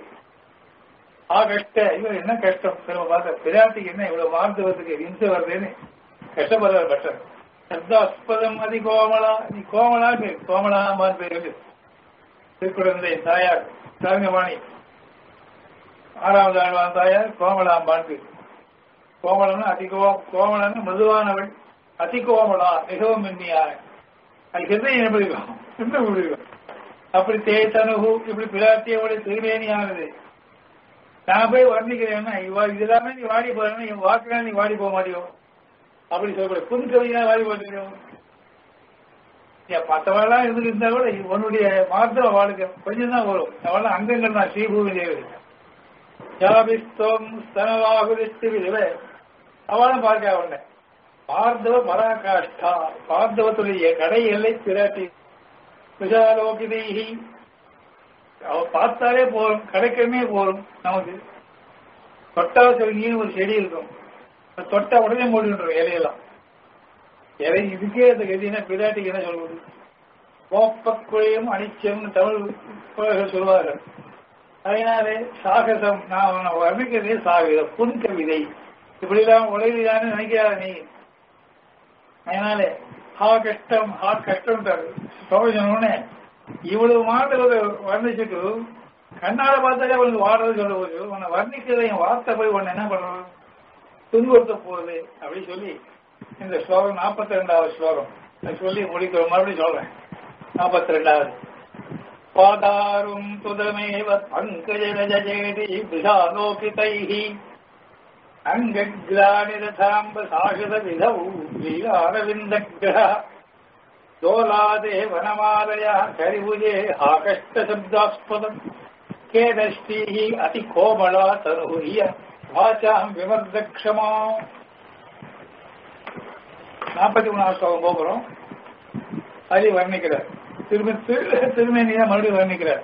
ஆ கஷ்ட இவர் என்ன கஷ்டம் திரும்ப பார்த்த பிராட்டிக்கு என்ன இவ்வளவு மாறுத்துவதுக்கு இம்சை வருதுன்னு கஷ்டப்படுறார் பட்டர் சப்தாஸ்பதம் அதி கோமலா நீ கோமலா பேர் கோமலாமான் பேர் இருக்கு திருக்குழந்தை தாயார் சாரங்கபாணி ஆறாவது ஆழ்வான் தாயார் கோமலாம்பான் பேர் கோமலம்னா அதி கோ கோமலன்னு மிருதுவானவள் அதி கோமலா மிகவும் மென்மையான அது என்ன என்ன என்ன முடியும் அப்படி தேத்தனுகு இப்படி பிராட்டியோட திருமேனியானது நான் போய் வர்ணிக்கிறேன்னா இவா இதெல்லாமே நீ வாடி போறேன்னா என் வாக்குலாம் நீ வாடி போக மாட்டியோ அப்படி சொல்லக்கூடாது புது கவியா வாடி போட்டுக்கிறோம் மற்றவெல்லாம் இருந்து இருந்தா கூட உன்னுடைய மார்த்தவ வாழ்க்கை கொஞ்சம் தான் வரும் அவெல்லாம் அங்கங்கள் தான் ஸ்ரீபூமி தேவதை யாபிஸ்தோம் ஸ்தனவாகுதிஷ்டு விதவை அவளும் பார்க்க அவன பார்தவ பராகாஷ்டா பார்தவத்துடைய கடை எல்லை பிராட்டி விஷாலோகிதேகி அவ பார்த்தாலே போறோம் கிடைக்கமே போறோம் நமக்கு தொட்டா சொல்லின்னு ஒரு செடி இருக்கும் அது தொட்டா உடனே மூடின்றோம் இலையெல்லாம் இலை இதுக்கே அந்த கதினா பிராட்டிக்கு என்ன சொல்வது கோப்பக்குழையும் அனிச்சம்னு தமிழ் புலவர்கள் சொல்வார்கள் அதனாலே சாகசம் நான் உன்னை வர்ணிக்கிறதே சாகசம் புன் கவிதை இப்படிலாம் உலகிலான்னு நினைக்காத நீ அதனாலே ஹா கஷ்டம் ஹா கஷ்டம் சோழனே இவ்வளவு மாதத்தை வர்ணிச்சுட்டு கண்ணால பார்த்தாலே உனக்கு வாடுறது சொல்ல போது உன்னை வர்ணிக்கிறத என் வார்த்தை போய் உன்னை என்ன பண்றது துன்புறுத்த போகுது அப்படின்னு சொல்லி இந்த ஸ்லோகம் நாற்பத்தி ரெண்டாவது ஸ்லோகம் அது சொல்லி முடிக்கிற மறுபடியும் சொல்றேன் நாற்பத்தி ரெண்டாவது பாதாரும் துதமேவ பங்கஜரஜேதி விஷாலோகிதைஹி அங்கிளானிரதாம்ப சாகத விதௌ லீலாரவிந்தக்ரஹ தோலாதே வனமாலயா கரிபுஜே ஆகஷ்ட சப்தாஸ்பதம் கேதஷ்டீः அதி கோமளா தனுஹிய வாச்சாம் விமர்தக்ஷமா நாற்பத்தி மூணாவது ஸ்லோகம் போகிறோம் அதை வர்ணிக்கிறார் திரும்ப திருமேனியா மறுபடியும் வர்ணிக்கிறார்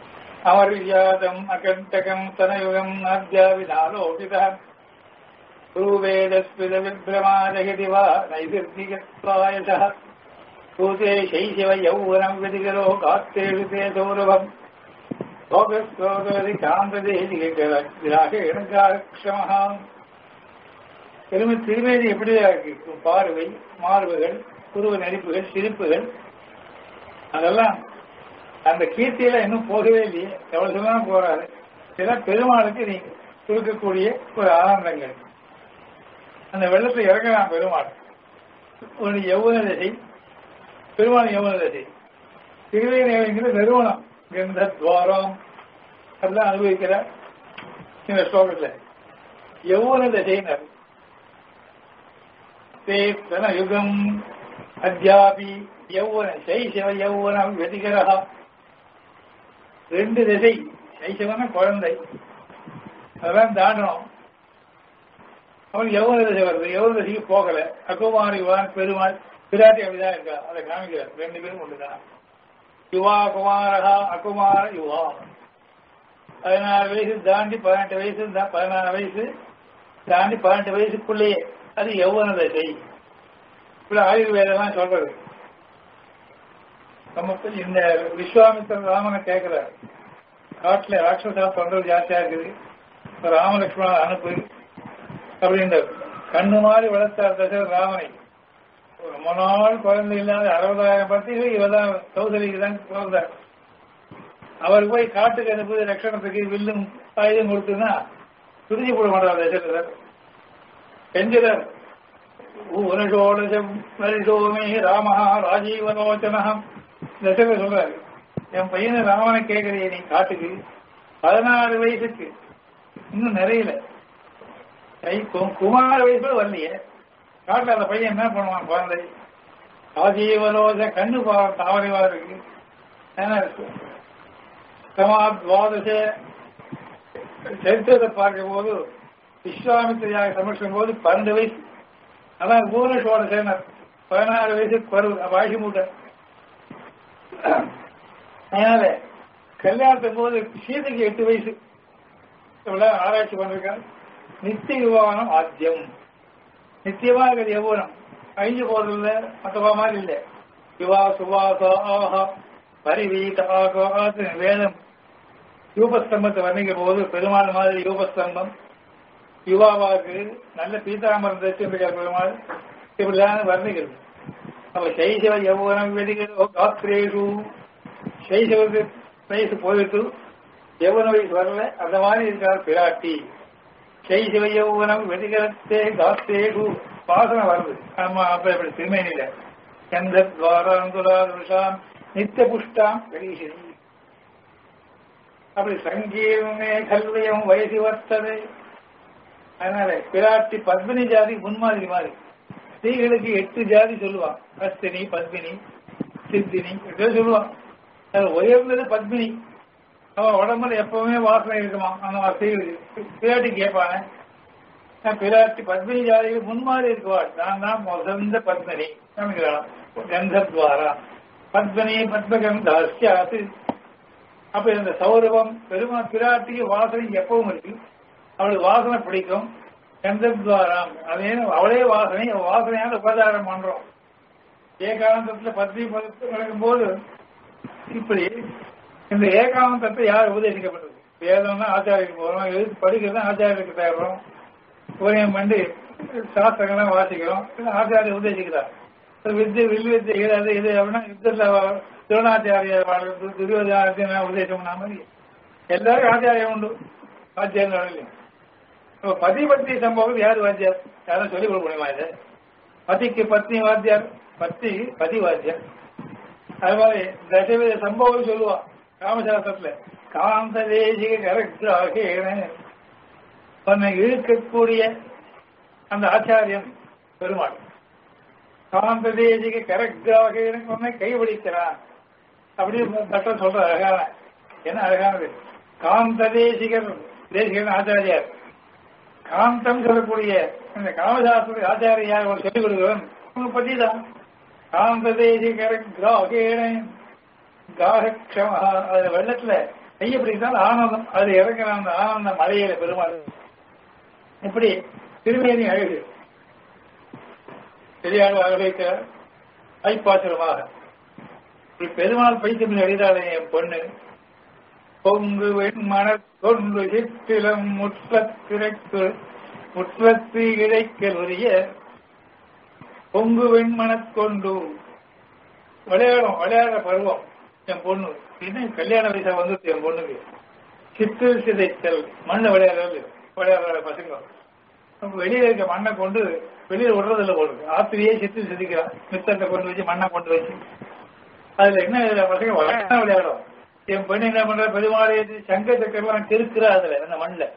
அமர்யாதம் அகண்டகம் தனயுகம் அத்யாவிதாலோகித பூவேதஸ்மித விப்ரமாதகதி வா நைதிர்த்திகத்வாயசः பூதே சைசிவ யௌவனம் விதிகரோ காத்தேஷு தே சௌரவம் போகஸ்லோகதி காந்ததேசிகாக பெருமை திருமேனி எப்படியா இருக்கு பார்வை மார்புகள் புருவ நெருப்புகள் சிரிப்புகள் அதெல்லாம் அந்த கீர்த்தியில இன்னும் போகவே இல்லையே எவ்வளவு சொன்னாலும் போறாரு இதெல்லாம் பெருமாளுக்கு நீ கொடுக்கக்கூடிய ஒரு ஆனந்தங்கள் அந்த வெள்ளத்தை இறங்கலாம் பெருமாள் ஒரு யௌவன திசை பெருமாள் யௌவன திசை திருவேணிங்கிற நிறுவனம் கந்த துவாரம் அதெல்லாம் அனுபவிக்கிறார் இந்த ஸ்லோகத்துல யௌவன திசையினர் தேத்தன யுகம் அத்தியாபி யௌவன சைசவ யௌவனம் வெதிகரா ரெண்டு திசை சைசவன குழந்தை அதெல்லாம் தாண்டணும் அவன் யௌவன திசை வருது யௌவன திசைக்கு போகல அகுமார் யுவான் பெருமாள் பிராட்டி அப்படிதான் இருக்கா அதை காமிக்கிறார் ரெண்டு பேரும் ஒண்ணுதான் யுவா குமாரா அகுமார யுவா பதினாறு வயசு தாண்டி பதினெட்டு வயசு பதினாறு வயசு தாண்டி பதினெட்டு வயசுக்குள்ளேயே அது யௌவன தசை இப்படி ஆயுர்வேதம்லாம் சொல்றது நம்ம இந்த விஸ்வாமித்திர ராமனை கேட்கிறார் காட்டுல ராட்சசா தொண்டர் ஜாஸ்தியா இருக்குது ராமலட்சுமணன் அனுப்பு அப்படின்ற கண்ணு மாதிரி வளர்த்தார் தசரத ராமனை ரொம்ப நாள் குழந்தை இல்லாத அறுபதாயிரம் பத்திரிகை இவதான் கௌசலிக்கு தான் பிறந்தார் அவர் போய் காட்டுக்கு அனுப்பி ரட்சணத்துக்கு வில்லும் ஆயுதம் கொடுத்துன்னா துரிஞ்சு போட மாட்டார் தசரதர் பெஞ்சரர் ஊனஷோடசம் வருஷோமே ராமஹா ராஜீவலோச்சனம் தசரதர் சொல்றாரு என் பையனை ராமனை கேட்கறிய நீ காட்டுக்கு பதினாறு வயசுக்கு இன்னும் நிறையல குமார வயசுல வரலையே காட்டுல அந்த பையன் என்ன பண்ணுவான் குழந்தை ஆஜீவலோச கண்ணு தாவரைவா இருக்கு சமாத்வாதச சரித்திரத்தை பார்க்கும் போது விஸ்வாமித்திரியாக சமர்ஷம் போது பன்னெண்டு வயசு அதான் பூவனேஸ்வர சேனர் பதினாறு வயசு பரு வாசி மூட்டை அதனால கல்யாணத்துக்கு போது சீதைக்கு எட்டு வயசு இவ்வளவு ஆராய்ச்சி பண்ணிருக்காரு நித்திய விவாகனம் ஆத்தியம் நித்தியமா இருக்கிறது எவ்வளவு அழிஞ்சு போறதில்ல மற்றவா மாதிரி இல்லை யுவா சுவாசா ஆஹா பரிவீத ஆகாது வேதம் யூபஸ்தம்பத்தை வர்ணிக்கும் போது பெருமாள் மாதிரி யூபஸ்தம்பம் யுவாவாக்கு நல்ல பீதாமரம் தரிசிருக்கிற பெருமாள் இப்படிதான் வர்ணிக்கிறது அப்ப சைசவ யௌவனம் வெடிக்கிறோ காத்திரேஷு சைசவத்து வயசு போயிட்டு யௌவன வயசு வரல அந்த மாதிரி இருக்கார் பிராட்டி சைசவ யௌவனம் வெடிக்கிறதே காத்திரேஷு வாசனை வருது ஆமா அப்ப இப்படி திருமேனியில எந்த துவாராந்துலாதுஷாம் நித்திய புஷ்டாம் கணீஷினி அப்படி சங்கீர்ணே கல்வியம் வயசு வர்த்ததை அதனால பிராட்டி பத்மினி ஜாதி முன்மாதிரி மாதிரி ஸ்திரீகளுக்கு எட்டு ஜாதி சொல்லுவான் அஸ்தினி பத்மினி சித்தினி இப்படி சொல்லுவான் அது உயர்ந்தது பத்மினி அவன் உடம்புல எப்பவுமே வாசனை இருக்குமா அந்த ஸ்திரீகளுக்கு பிராட்டி கேட்பானே பிராட்டி பத்மினி ஜாதிகள் முன்மாதிரி இருக்குவாள் நான் தான் முதந்த பத்மினி நம்பிக்கிறான் கந்தத்வாரா பத்மனி பத்மகந்தாஸ்யாது அப்ப இந்த சௌரவம் பெருமா பிராட்டிக்கு வாசனை எப்பவும் இருக்கு அவளுக்கு வாசனை பிடிக்கும் கந்தத்வாராம் அதே அவளே வாசனை வாசனையான உபதாரம் பண்றோம் ஏகாந்தத்துல பத்னி பதத்து நடக்கும் போது இப்படி இந்த ஏகாந்தத்தை யார் உபதேசிக்கப்பட்டது வேதம்னா ஆச்சாரியருக்கு போறோம் எழுத்து படிக்கிறது ஆச்சாரியருக்கு தேடுறோம் ஊரியம் பண்ணி சாஸ்திரங்கள்லாம் வாசிக்கிறோம் ஆச்சாரிய உபதேசிக்கிறார் வித்து வில் வித்து அது இது அப்படின்னா யுத்தத்துல திருவண்ணாச்சாரிய துரியோதன உபதேசம் மாதிரி எல்லாரும் ஆச்சாரியம் உண்டு ஆச்சாரியம் பதி பத்னி சம்பவம் யார் வாத்தியார் யாரும் சொல்லிக் கொடுக்க முடியுமா இது பதிக்கு பத்னி வாத்தியார் பத்தி பதி வாத்தியார் அது மாதிரி தசவித சம்பவம் சொல்லுவா காமசாஸ்திரத்துல காந்த தேசிக கரெக்டாக உன்னை இழுக்கக்கூடிய அந்த ஆச்சாரியன் பெருமாள் காந்த தேசிக கரெக்டாக உன்னை கைபிடிக்கிறான் அப்படின்னு பட்டம் சொல்ற அழகான என்ன அழகானது காந்த தேசிகர் தேசிகன் ஆச்சாரியார் காந்தம் சொல்லக்கூடிய இந்த காமசாஸ்திர ஆச்சாரியார் அவர் சொல்லிக் கொடுக்கிறவன் பத்தி தான் காந்த தேசிகர கிராகேன காகக்ஷமா அது வெள்ளத்துல கையை பிடித்தால் ஆனந்தம் அது இறங்குற அந்த ஆனந்த மலையில பெருமாள் இப்படி திருமேனி அழகு பெரியாள் அழகைக்கிறார் ஐப்பாத்திரமாக இப்படி பெருமாள் பைத்தியம் எழுதாளே என் பொண்ணு பொங்கு வெண்மணக் கொண்டு சிற்றிலம் முற்றத்திரைக்கு முற்றத்து இழைக்கலுரிய பொங்கு வெண்மணக் கொண்டு விளையாடும் விளையாடுற பருவம் என் பொண்ணு இது கல்யாண வயசா வந்து என் பொண்ணுக்கு சித்து சிதைத்தல் மண்ணை விளையாடுறது விளையாடுற பசங்க நம்ம வெளியில இருக்க மண்ணை கொண்டு வெளியில விடுறதில்ல போடுது ஆத்திரியே சித்து சிதிக்கிறான் மித்தத்தை கொண்டு வச்சு மண்ணை கொண்டு வச்சு அதுல என்ன இதுல பசங்க விளையாட விளையாடும் என் பெண்ணு என்ன பண்ற பெருமாளை சங்க சக்கரெல்லாம் திருக்கிறா அதுல அந்த மண்ணில்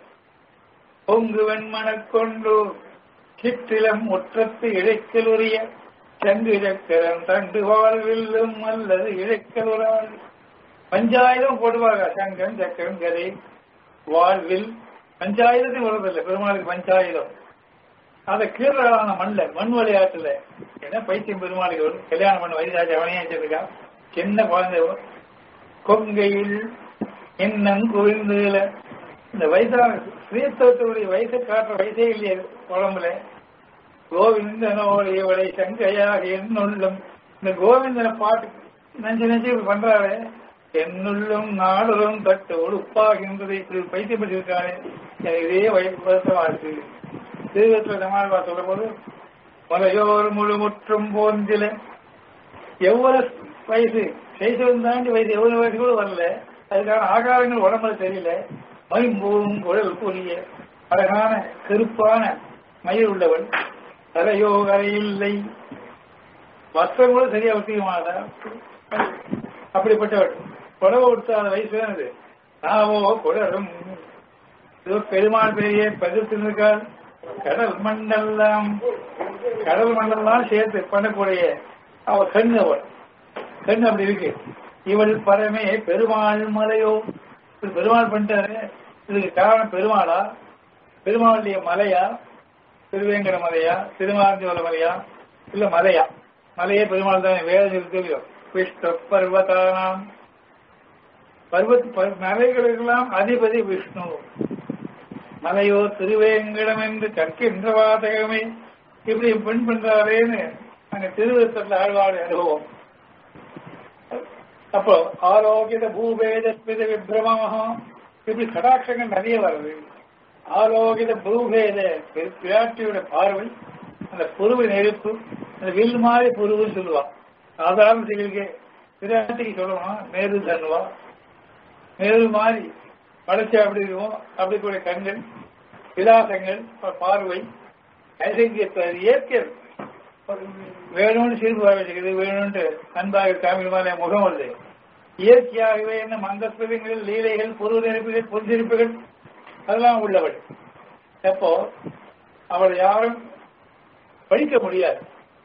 பொங்கு வெண்மணக் கொண்டு சிற்றிலம் முற்றத்து இழைக்கலுரிய சங்கு சக்கரம் தண்டு வாழ்வில்லும் அல்லது இழைக்கலுறாள் பஞ்சாயுதம் போடுவாங்க சங்கம் சக்கரம் கதை வாழ்வில் பஞ்சாயுதத்தையும் வருவதில்லை பெருமாளுக்கு பஞ்சாயுதம் அதை கீழான மண்ல மண் விளையாட்டுல என்ன பைத்தியம் பெருமாளுக்கு வரும் கல்யாணம் பண்ண வயசாச்சு அவனையே வச்சிருக்கா சின்ன குழந்தை கொங்கையில் இன்னம் குவிந்துல இந்த வயசான ஸ்ரீத்துவத்துடைய வயசை காட்டுற வயசே இல்லையே உடம்புல கோவிந்தனோடு இவளை சங்கையாக என்னுள்ளும் இந்த கோவிந்தன பாட்டு நெஞ்சு நெஞ்சு பண்றாரு என்னுள்ளும் நாடுகளும் தட்டு ஒடுப்பாகின்றது இப்படி பைத்தியம் பண்ணிருக்காரு எனக்கு இதே வயசு வருத்தமா இருக்கு திருவத்துல சமாளிப்பா சொல்ற போது மலையோர் முழு முற்றும் போந்தில எவ்வளவு வயசு சைசவம் தாண்டி வயசு எவ்வளவு வயசு கூட வரல அதுக்கான ஆகாரங்கள் உடம்புல தெரியல மைம்பூவும் குழல் கூறிய அழகான கருப்பான மயில் உள்ளவள் தலையோ இல்லை வஸ்திரம் கூட சரியா வசிக்கமானதா அப்படிப்பட்டவள் புடவை கொடுத்தாத வயசு தான் இது நாவோ குடரும் இதோ பெருமாள் பெரிய பதிர்த்திருக்கார் கடல் மண்ணெல்லாம் கடல் மண்ணெல்லாம் சேர்த்து பண்ணக்கூடிய அவ கண் அவள் கண் அப்படி இருக்கு இவள் பரமே பெருமாள் மலையோ இப்படி பெருமாள் பண்ணிட்டாரு இதுக்கு காரணம் பெருமாளா பெருமாளுடைய மலையா திருவேங்கட மலையா திருமாரஞ்சோல மலையா இல்ல மலையா மலையே பெருமாள் தான் வேதம் தெரியும் விஷ்ணு பர்வதானாம் பர்வத் பர்- மலைகளுக்கெல்லாம் அதிபதி விஷ்ணு மலையோ திருவேங்கடம் என்று கற்கின்ற வாதகமே இப்படி பெண் பண்றாரேன்னு அங்க திருவிழத்துல ஆழ்வாடு அனுபவம் அப்போ ஆரோக்கியத பூபேதஸ்மித விப்ரமாக இப்படி கடாட்சங்கள் நிறைய வருது ஆரோக்கியத பூபேத பெரு- பிராட்டியோட பார்வை அந்த புருவு நெருப்பு அந்த வில் மாதிரி புருவுன்னு சொல்லுவான் சாதாரண செயலுக்கு பிராட்டிக்கு சொல்லணும் மேரு தன்னுவா மேரு மாதிரி படைச்சா அப்படி இருக்கும் அப்படி கூட கண்கள் விலாசங்கள் ப- பார்வை ஐசங்கியத்தை அது இயற்கை வேணும்னு சிரிப்பு வர வச்சுக்கிறது வேணும்னு அன்பாக காமிகமான முகம் வருது இயற்கையாகவே என்ன மந்தஸ்பதங்கள் லீலைகள் பொருள் நெருப்புகள் பொருந்திருப்புகள் அதெல்லாம் உள்ளவள் எப்போ அவள் யாரும் படிக்க முடியாது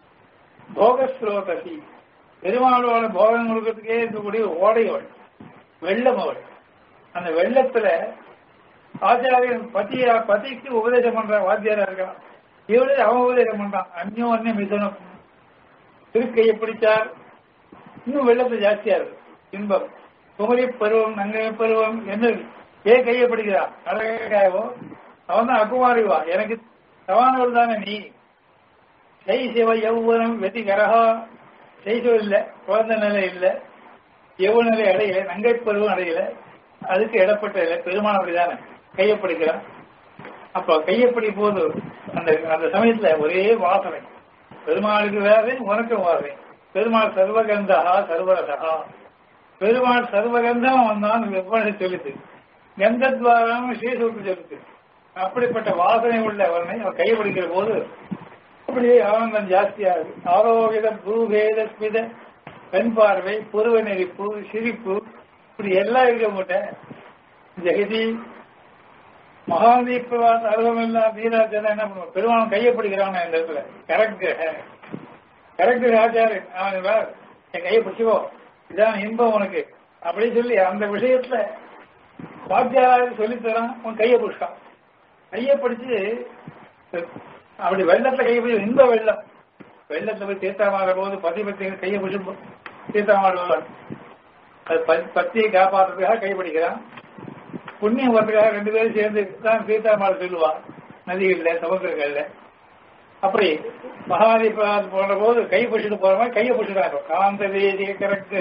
போகஸ்ரோதசி பெருமாளோட போகம் கொடுக்கறதுக்கே இருக்கக்கூடிய ஓடையவள் வெள்ளம் அவள் அந்த வெள்ளத்துல ஆச்சாரியன் பத்தியா பத்திக்கு உபதேசம் பண்ற வாத்தியாரா இருக்கான் இவரு அவன் உபதேசம் பண்றான் அந்யோன்ய மிதனம் திருக்கையை பிடிச்சார் இன்னும் வெள்ளத்து ஜாஸ்தியா இருக்கு இன்பம் குமரி பருவம் நங்கை பருவம் என்ன ஏன் கையை பிடிக்கிறான் அழகாயவோ அவன் தான் அகுமாரிவா எனக்கு சவானவர் தானே நீ சைசிவ யௌவனம் வெதி கரகா சைசிவ இல்ல குழந்தை நிலை இல்ல யௌவ நிலை அடையல நங்கை பருவம் அடையல அதுக்கு இடப்பட்ட இல்லை பெருமாள் அப்படிதானே கையை பிடிக்கிறான் அப்ப கையப்படி போது அந்த அந்த சமயத்துல ஒரே வாசனை பெருமாளுக்கு வேறு உனக்கும் வாசனை பெருமாள் சர்வகந்தா சர்வரசகா பெருமாள் சர்வகந்தம் வந்தான் வெப்பனை சொல்லுது கந்தத்வாரம் ஸ்ரீசூட்டு சொல்லுது அப்படிப்பட்ட வாசனை உள்ள அவனை அவன் கைப்பிடிக்கிற போது அப்படியே ஆனந்தம் ஜாஸ்தியாகுது ஆரோக்கிய பூபேத ஸ்மித பெண் பார்வை புருவ நெறிப்பு சிரிப்பு இப்படி எல்லாம் இருக்க மாட்டேன் ஜெகதி மகாதீபவாத அருவம் எல்லாம் வீராஜன என்ன பண்ணுவோம் பெருமானம் கையை பிடிக்கிறான் இந்த இடத்துல கரெக்ட் கரெக்ட் ஆச்சாரியன் அவன் வேற என் கையை பிடிச்சிக்கோ இதான் இன்பம் உனக்கு அப்படி சொல்லி அந்த விஷயத்துல வாத்தியாராக சொல்லித்தரான் உன் கையை பிடிச்சான் கையை பிடிச்சு அப்படி வெள்ளத்துல கையை பிடிச்சி இன்ப வெள்ளம் வெள்ளத்துல போய் தீர்த்தமாடுற போது பத்தி பத்தி கையை பிடிச்சு தீர்த்தமாடுவான் அது ப- பத்தியை காப்பாற்றுறதுக்காக கை பிடிக்கிறான் புண்ணியம் வரதுக்காக ரெண்டு பேரும் சேர்ந்து தான் சீதாமாள் சொல்லுவான் நதிகள்ல சமுத்திரங்கள்ல அப்படி மகாதீபாத் போன போது கை பிடிச்சிட்டு போற மாதிரி கையை பிடிச்சிட்டாங்க காந்த வேதிய கரெக்ட்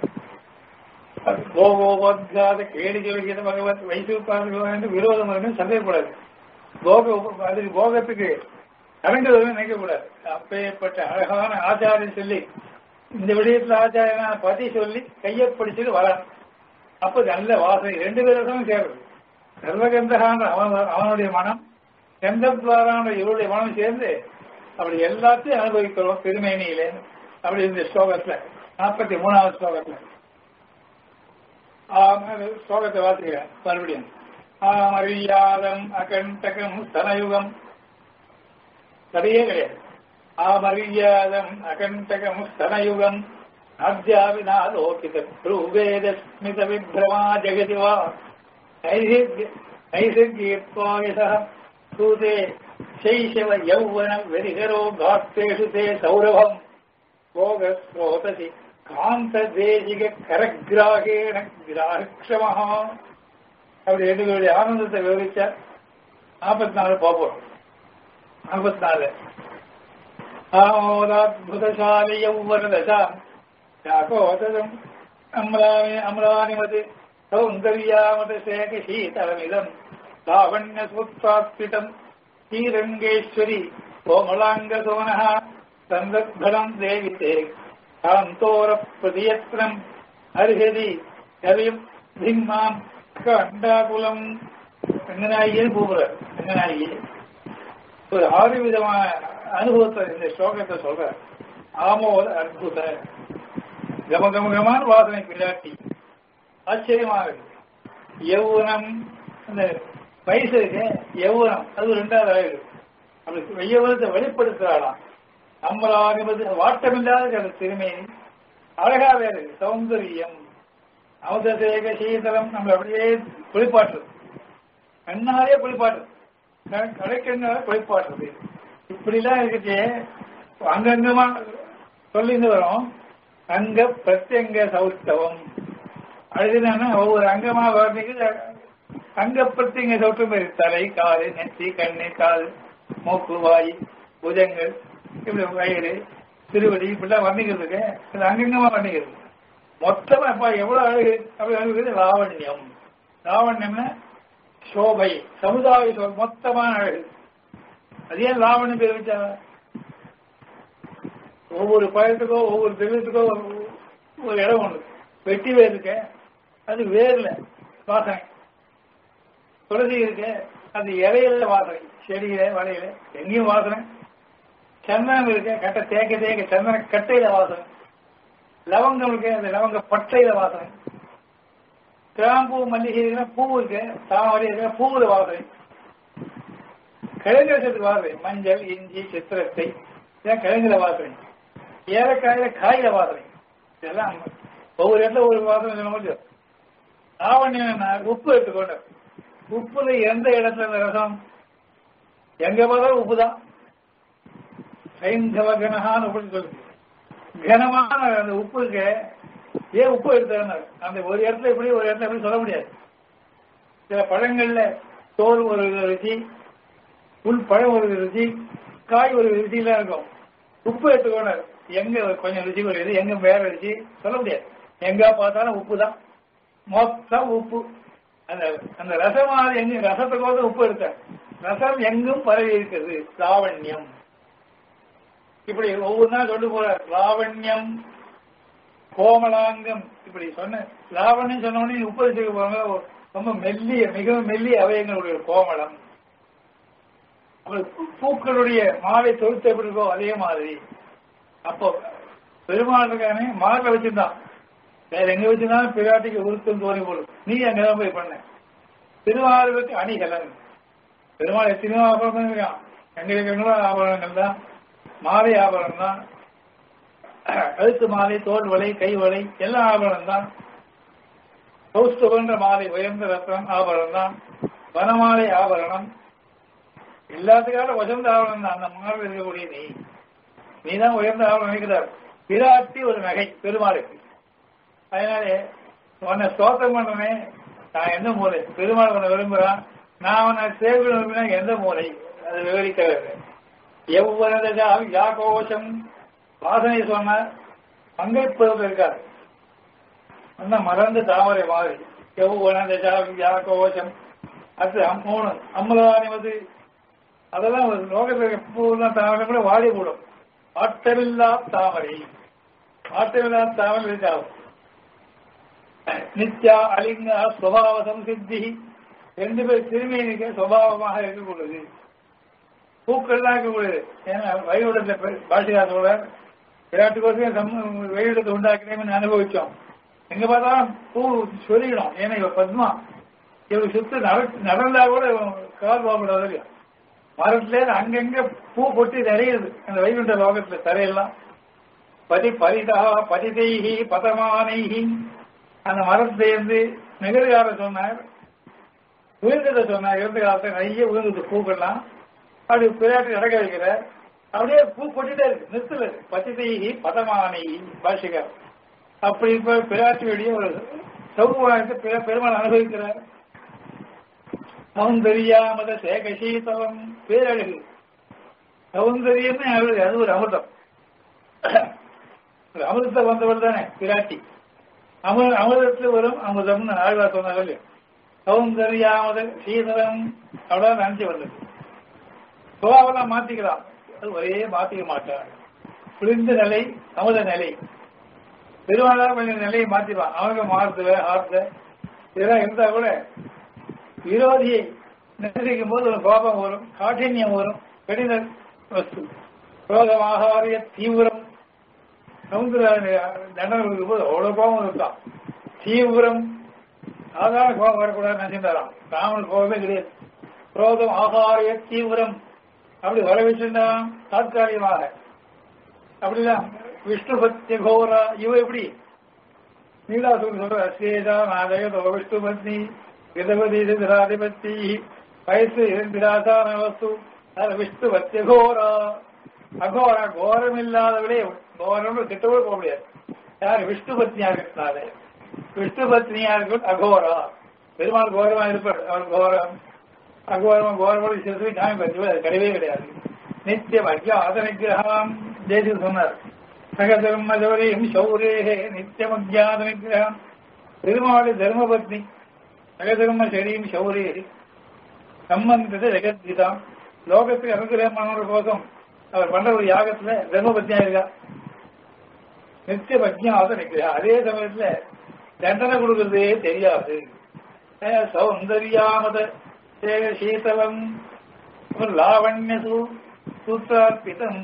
போகோபத்காத கேடி ஜோகித பகவத் வைசூப்பாந்து விரோதம் வரும்னு சந்தேகப்படாது போக உப- அதுக்கு போகத்துக்கு கலங்குவதுன்னு நினைக்க கூடாது அப்பேற்பட்ட அழகான ஆச்சாரியன் சொல்லி இந்த விடயத்துல ஆச்சாரியனா பதி சொல்லி கையை பிடிச்சிட்டு வரான் அப்ப நல்ல வாசனை ரெண்டு பேரும் சேருது சர்வகந்தகான அவன் அவனுடைய மனம் கந்தத்வாரான இவருடைய மனம் சேர்ந்து அப்படி எல்லாத்தையும் அனுபவிக்கிறோம் திருமேனியிலே அப்படி இந்த ஸ்லோகத்துல நாற்பத்தி மூணாவது ஸ்லோகத்துல ஆம், ஸ்லோகத்தை வாசிக்கிறேன் மறுபடியும் ஆமரியாதம் அகண்டகம் ஸ்தனயுகம் தடையே கிடையாது ஆமரியாதம் அகண்டகம் ஸ்தனயுகம் அத்தியாவினாலோகித ப்ரூவேத ஸ்மித விப்ரமா ஜெகதி வா நைசிர்கீர்த்வாயச சூதே சைஷவ யௌவன வெரிகரோ காத்தேஷு தே சௌரவம் போக ஸ்ரோதசி காந்த தேசிக கரகிராகேண கிராட்சமஹா அப்படி எங்களுடைய ஆனந்தத்தை விவரிச்சார் நாற்பத்தி நாலு பார்ப்போம் நாற்பத்தி நாலு ஆமோதாத்புதசாலி யௌவனதசா யாகோதம் அம்ராணி அம்ராணிமது சௌந்தர்யாமத சேக சீதளமிதம் லாவண்ய சுத்ராத்பிதம் ஸ்ரீரங்கேஸ்வரி கோமலாங்க சோனः சந்தர்ப்பலம் தேவிதே காந்தோர பிரதியத்னம் அருகதி கவியும் திம்மாம் கண்டாகுலம் ரங்கநாயகின்னு கூப்பிடுறார் ரங்கநாயகி ஒரு ஆறு விதமான அனுபவத்தை இந்த ஸ்லோகத்தை சொல்றார் ஆமோத அற்புத கம கம கமான வாசனை பிள்ளாட்டி ஆச்சரியமானது யௌவனம் அந்த வயசு இருக்கு யௌவனம் அது ரெண்டாவது அழகு அப்படி யௌவனத்தை வெளிப்படுத்துறாளாம் நம்மளாகுவது வாட்டமில்லாத அந்த திருமேனி அழகா வேறு சௌந்தரியம் அவதசேக சீதளம் நம்ம அப்படியே குளிப்பாட்டுறது கண்ணாலே குளிப்பாட்டுறது க- கடைக்கண்ணால குளிப்பாட்டுறது இப்படிலாம் இருக்குச்சு அங்கங்கமா சொல்லிட்டு வரோம் அங்க பிரத்யங்க சௌஸ்தவம் அழுதுனா ஒவ்வொரு அங்கமா வர்ணிக்கு அங்க பிரத்யங்க சௌத்தம் இருக்கு தலை காது நெத்தி கண்ணு காது மூக்கு வாய் புஜங்கள் இப்படி வயிறு திருவடி இப்படிலாம் வர்ணிக்கிறதுக்கு இது அங்கங்கமா வர்ணிக்கிறது மொத்தமா இப்ப எவ்வளவு அழகு அப்படி அழகு லாவண்யம் லாவண்யம்னா சோபை சமுதாய சோபை மொத்தமான அழகு அது ஏன் லாவண்யம் பேர் வச்சா ஒவ்வொரு பழத்துக்கோ ஒவ்வொரு தெய்வத்துக்கோ ஒரு- ஒரு இடம் ஒண்ணு வெட்டி வேர் இருக்கு அது வேர்ல வாசனை துளசி இருக்கு அது இலையில வாசனை செடியில வலையில எங்கேயும் வாசனை சந்தனம் இருக்கு கட்டை தேக்க தேக்க சந்தன கட்டையில வாசனை லவங்கம் இருக்கு அந்த லவங்க பட்டையில வாசனை கிராம்பூ மல்லிகை இருக்குன்னா பூ இருக்கு தாமரை இருக்கு பூவுல வாசனை கிழங்கு வாசனை மஞ்சள் இஞ்சி சித்திரத்தை இதெல்லாம் கிழங்குல வாசனை ஏலக்காயில காயில வாசனை இதெல்லாம் ஒவ்வொரு இடத்துல ஒரு வாசனை சொல்ல முடியும் லாவண்யம் உப்பு எடுத்துக்கொண்டு உப்புல எந்த இடத்துல இந்த ரசம் எங்க பார்த்தாலும் உப்பு தான் சைந்தவ கனகான்னு உப்பு சொல்லுது கனமான அந்த உப்பு இருக்கு ஏன் உப்பு எடுத்தாரு அந்த ஒரு இடத்துல இப்படி ஒரு இடத்துல எப்படி சொல்ல முடியாது சில பழங்கள்ல தோல் ஒரு ருச்சி உள் பழம் ஒரு ருச்சி காய் ஒரு ருச்சிலாம் இருக்கும் உப்பு எடுத்துக்கோங்க எங்க கொஞ்சம் ருச்சி வருது எங்க வேற ருச்சி சொல்ல முடியாது எங்க பார்த்தாலும் உப்பு தான் மொத்தம் உப்பு அந்த அந்த ரசமானது எங்க ரசத்துக்கோத உப்பு எடுத்த ரசம் எங்கும் பரவி இருக்குது லாவண்யம் இப்படி ஒவ்வொரு நாள் சொல்லி போற லாவண்யம் கோமலாங்கம் இப்படி சொன்ன லாவண்யம் சொன்ன உடனே உப்பு வச்சுக்க போறாங்க ரொம்ப மெல்லிய மிகவும் மெல்லிய அவயங்களுடைய கோமலம் அப்புறம் பூ- பூக்களுடைய மாலை தொழுத்து எப்படி இருக்கோ அதே மாதிரி அப்போ பெருமாள் இருக்கானே மாலை வச்சிருந்தான் வேற எங்க வச்சிருந்தாலும் பிராட்டிக்கு உருத்தம் தோணி போடும் நீ அங்கதான் போய் பண்ண திருவாரூருக்கு அணிகலன் பெருமாள் எத்தனையோ ஆபரணம் இருக்கான் எங்க இருக்கிறவங்களோ ஆபரணங்கள் தான் மாலை ஆபரணம் தான் கழுத்து மாலை தோல் வலை கை வலை எல்லாம் ஆபரணம் தான் கௌஸ்துபன்ற மாலை உயர்ந்த ரத்னம் ஆபரணம் தான் வனமாலை ஆபரணம் எல்லாத்துக்காக வசந்த ஆபரணம் தான் அந்த மாலை இருக்கக்கூடிய நீ நீ தான் உயர்ந்த ஆபரணம் நினைக்கிறார் பிராட்டி ஒரு நகை பெருமாளுக்கு அதனாலே உன்னை ஸ்தோத்திரம் பண்ணனே நான் எந்த மூலை பெருமாள் உன்னை விரும்புறான் நான் உன்னை சேவை விரும்பினா எந்த மூலை அதை விவரிக்கிறது எவ்வளவு யாகோஷம் வாசனை சொன்னார் பங்கைப்பது இருக்காது அந்த மறந்து தாமரை மாதிரி எவ்வளவு யாகோஷம் அது மூணு அம்மலானிவது அதெல்லாம் ஒரு லோகத்தில் எப்போதும் தாமரை கூட வாடி போடும் ஆட்டமில்லா தாமரை ஆட்டமில்லா தாமரை இருக்காது நித்யா அலிங்க சுவாவ சம்சித்தி ரெண்டு பேர் திருமேனிக்கு சுவாவமாக இருக்கக்கூடாது பூக்கள்லாம் இருக்கக்கூடாது ஏன்னா வயோடத்தை பாஷிகாசோட விராட்டுக்கோசம் வயோடத்தை உண்டாக்கினேன்னு அனுபவிச்சோம் எங்க பார்த்தாலும் பூ சொல்லிக்கணும் ஏன்னா இவ பத்மா இவ சுத்து நடந்தா கூட கால் போகக்கூடாது இல்லையா மரத்துல அங்கங்க பூ பொட்டி நிறையுது அந்த வைகுண்ட லோகத்துல தரையெல்லாம் பதி பரிதா பதிதைஹி பதமானைஹி அந்த மரத்திலிருந்து நிகழ்கால சொன்னார் உயிர்கதை சொன்னார் இறந்த காலத்தை நிறைய உயிர்ந்து பூக்கள்லாம் அப்படி பிள்ளையாட்டு நடக்க வைக்கிறார் அப்படியே பூ கொட்டிட்டே இருக்கு நிறுத்தல பச்சதைஹி பதமானைஹி பாஷிகர் அப்படி இப்ப பிள்ளையாட்டு வெளியே ஒரு சௌகவாயத்தை பெருமாள் அனுபவிக்கிறார் சௌந்தரியாமத சேகசீதலம் பேரழகு சௌந்தரியமே அழகு அது ஒரு அமிர்தம் அமிர்தத்தை வந்தவர் தானே பிராட்டி அமிர அமிர்தத்தில் வரும் அமிர்தம்னு ஆழ்வா சொன்னாங்க இல்லையா சௌந்தர்யாமத சீதலம் அவ்வளவு நினைச்சு வந்தது சுபாவெல்லாம் மாத்திக்கலாம் அது ஒரே மாத்திக்க மாட்டார் குளிர்ந்த நிலை அமுத நிலை பெருமாளாக கொஞ்சம் நிலையை மாத்திப்பான் அவங்க மாறுதுவ ஆர்த்த இதெல்லாம் இருந்தா கூட விரோதியை நிர்ணயிக்கும் போது ஒரு கோபம் வரும் காഠின்யம் வரும் கடின வஸ்து ரோகமாகாரிய தீவிரம் சமுத்திர தண்டனை இருக்கும் போது அவ்வளவு கோபம் இருக்கான் தீவிரம் சாதாரண கோபம் வரக்கூடாதுன்னு நினைச்சிருந்தாராம் ராமன் கோபமே கிடையாது குரோதம் ஆகாரிய தீவிரம் அப்படி வர வச்சிருந்தான் தாத்காலிகமாக அப்படிதான் விஷ்ணு பக்தி கோரா இவ எப்படி நீலாசூர் சொல்ற அசேதா நாதயதோ விஷ்ணு பத்னி விதபதி திராதிபத்தி வயசு இரண்டிராசான வஸ்து அது விஷ்ணு பக்தி கோரா அகோரா கோரம் இல்லாதவளே கோரம் திட்டவே போக முடியாது யார் விஷ்ணு பத்னியா இருக்கிறாரு விஷ்ணு பத்னியா இருக்கும் அகோரா பெருமாள் கோரமா இருப்பார் அவர் கோரம் அகோரமா கோரமோடு சேர்த்து சாமி பற்றி அது கிடையவே கிடையாது நித்தியம் அஜாத நிகிரகம் தேசி சொன்னார் சகதர்ம ஜோரியும் சௌரேகே நித்தியம் அஜாத நிகிரகம் பெருமாள் தர்மபத்னி சகதர்ம சரியும் சௌரேகி சம்பந்தத்தை ஜெகத்கீதாம் லோகத்துக்கு அனுகிரகம் பண்ண கோசம் அவர் பண்ற ஒரு யாகத்துல தர்மபத்னியா இருக்கா நித்திய பஜ்ஞாத நிக்கிறா அதே சமயத்துல தண்டனை கொடுக்கறதே தெரியாது சௌந்தர்யாமத சீதலம் லாவண்ய சூத்திரார்ப்பிதம்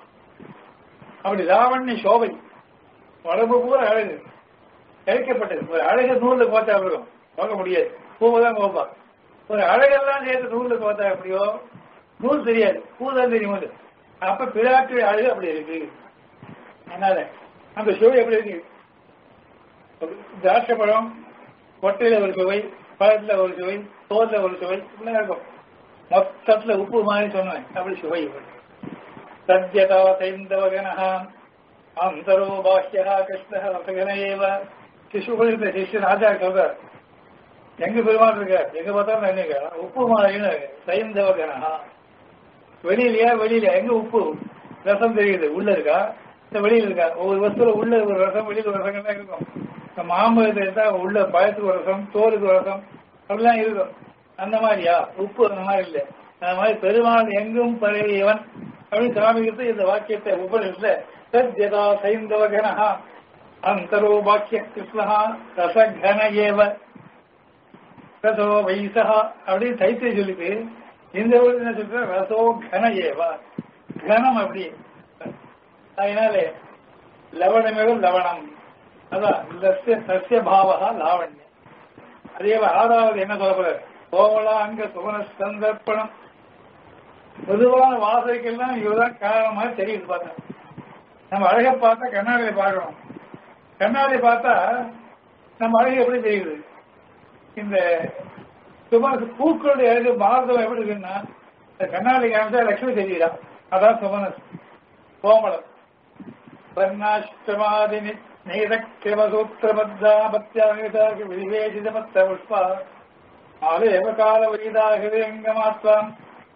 அப்படி லாவண்ய சோபை உடம்பு பூரா அழகு இழைக்கப்பட்டது ஒரு அழகு நூல்ல கோத்தா இருக்கும் போக முடியாது பூவைதான் கோப்பா ஒரு அழகெல்லாம் சேர்த்து நூல்ல கோத்தா எப்படியோ நூல் தெரியாது பூதான் தெரியும் போது அப்ப பிராட்டு அழகு அப்படி இருக்கு அதனால அந்த சுவை எப்படி இருக்கு திராட்சை பழம் கொட்டையில ஒரு சுவை பழத்துல ஒரு சுவை தோல்ல ஒரு சுவை இப்படிலாம் இருக்கும் மொத்தத்துல உப்பு மாதிரி சொன்னேன் அப்படி சுவை சத்யதா சைந்தவகனஹ அந்தரோ பாஷ்யா கிருஷ்ண ரசகனேவ சிசுகுலித்த சிஷ்யன் ராஜா சொல்றார் எங்க பெருமாள் இருக்க எங்க பார்த்தாலும் என்னங்க உப்பு மாதிரின்னு சைந்தவகனஹா வெளியிலயா வெளியில எங்க உப்பு ரசம் தெரியுது உள்ள இருக்கா இந்த வெளியில இருக்கா ஒவ்வொரு வஸ்துல உள்ள ஒரு ரசம் வெளியில ஒரு ரசங்கள்லாம் இருக்கும் இந்த மாம்பழத்தை எடுத்தா உள்ள பழத்துக்கு ஒரு ரசம் தோலுக்கு ஒரு ரசம் அப்படிலாம் இருக்கும் அந்த மாதிரியா உப்பு அந்த மாதிரி இல்லை அந்த மாதிரி பெருமாள் எங்கும் பரவியவன் அப்படின்னு காமிக்கிறது இந்த வாக்கியத்தை உபனிஷத்துல சத்யதா சைந்தவ கனஹா அந்தரோ வாக்கிய கிருஷ்ணா ரசகன ஏவ ரசோ வைசா அப்படின்னு தைத்திய சொல்லிட்டு இந்த ஊர் என்ன சொல்ற ரசோ கன ஏவா கனம் அப்படி அதனால லவணமேவும் லவணம் அதான் லஸ்ய சசிய பாவகா லாவண்யம் அதே ஆறாவது என்ன சொல்லப்படுற கோவலா அங்க சுகன சந்தர்ப்பணம் பொதுவான வாசனைக்கெல்லாம் இவதான் காரணமா தெரியுது பார்த்தா நம்ம அழகை பார்த்தா கண்ணாடியை பார்க்கணும் கண்ணாடி பார்த்தா நம்ம அழகு எப்படி தெரியுது இந்த சுமன பூக்களுடைய அழகு பாரதம் எப்படி இருக்குன்னா இந்த கண்ணாடி காமிச்சா லட்சுமி தெரியுதா அதான் சுமனஸ் கோமலம் வர்ணாஷ்டமாதினி நீதக்கிரமசூத்திரபத்தாபத்யாவிவேசிதமத்த புஷ்பா ஆலேவ கால வைதாகவேங்கமாத்வாம்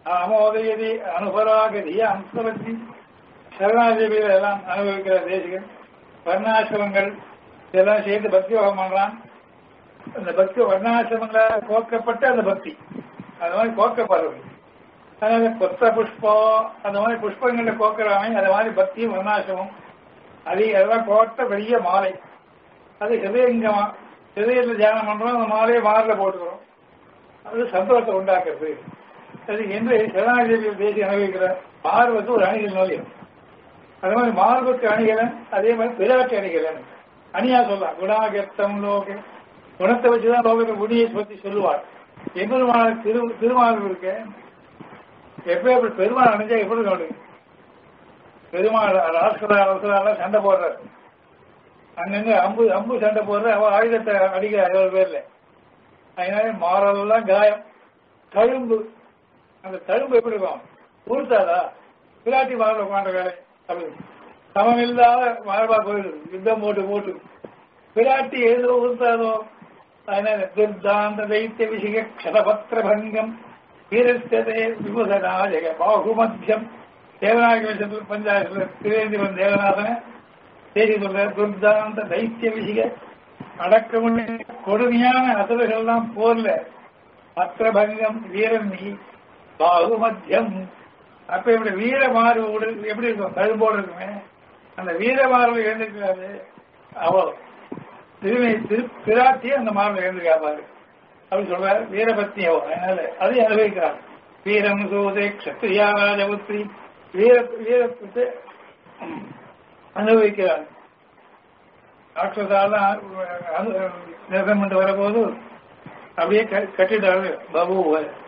அமோதயதி அனுபராகதி அம்சவத்தி சரணாதேவிகள் எல்லாம் அனுபவிக்கிற தேசிகன் வர்ணாசிரமங்கள் இதெல்லாம் சேர்த்து பக்தி யோகம் பண்றான் அந்த பக்தி வர்ணாசிரமங்களால் கோக்கப்பட்ட அந்த பக்தி அது மாதிரி கோக்கப்படுறது அதனால கொத்த புஷ்பம் அந்த மாதிரி புஷ்பங்கள்ல கோக்குறாமே அது மாதிரி பக்தியும் வர்ணாசிரமம் அது அதெல்லாம் கோட்ட பெரிய மாலை அது ஹிருதயங்கமா ஹிருதயத்தில் தியானம் பண்றோம் அந்த மாலையை மாரில் போட்டுக்கிறோம் அது சந்தோஷத்தை உண்டாக்குறது அது என்று சரணாதேவி பேசி அனுபவிக்கிற மார்புக்கு ஒரு அணிகள் நோயம் அது மாதிரி மார்புக்கு அணிகலன் அதே மாதிரி பிராட்டி அணிகலன் அணியா சொல்லலாம் குணாகத்தம் லோக குணத்தை வச்சுதான் லோகத்தை குணியை பற்றி சொல்லுவார் எம்பெருமான திரு திருமால் இருக்க எப்ப எப்படி பெருமாள் அணிஞ்சா எப்படி கவனிக்கும் பெருமாள் ராஷ்டிர அரசரால சண்டை போடுறாரு அங்கங்க அம்பு அம்பு சண்டை போடுற அவ ஆயுதத்தை அடிக்கிறார் எவ்வளவு பேர்ல அதனால மாறலாம் காயம் தழும்பு அந்த தழும்பு எப்படி இருக்கும் ஊர்த்தாதா பிராட்டி மாறல உட்காண்ட வேலை அப்படி சமம் இல்லாத மார்பா போயிடுது யுத்தம் போட்டு போட்டு பிராட்டி ஏதோ ஊர்த்தாதோ அதனால துர்தாந்த தைத்திய விஷய க்ஷதபத்திர பங்கம் வீரஸ்தே விபுதநாயக பாகுமத்தியம் தேவநாயக பஞ்சாயத்துல திருவேந்திரன் தேவநாதன செய்தி சொல்ற துர்தாந்த தைத்திய விஷய அடக்கமுள்ள கொடுமையான அசுரர்கள் எல்லாம் போர்ல பத்திரபங்கம் வீரன் நீ பாகுமத்தியம் அப்ப இப்படி வீர மார்போடு எப்படி இருக்கும் கழும்போடு இருக்குமே அந்த வீர மார்பு எழுந்திருக்கிறாரு அவ திருமை திரு பிராட்டி அந்த மார்பு எழுந்திருக்காப்பாரு அப்படின்னு சொல்றாரு வீரபத்னி அவ அதனால அதை அனுபவிக்கிறார் வீரம் சூதை கஷத்திரியா ராஜபுத்திரி வீர வீரத்தை அனுபவிக்கிறார் ராட்சசால நிரசனம் பண்ணிட்டு வரபோது அப்படியே கட்டிட்டாரு பபு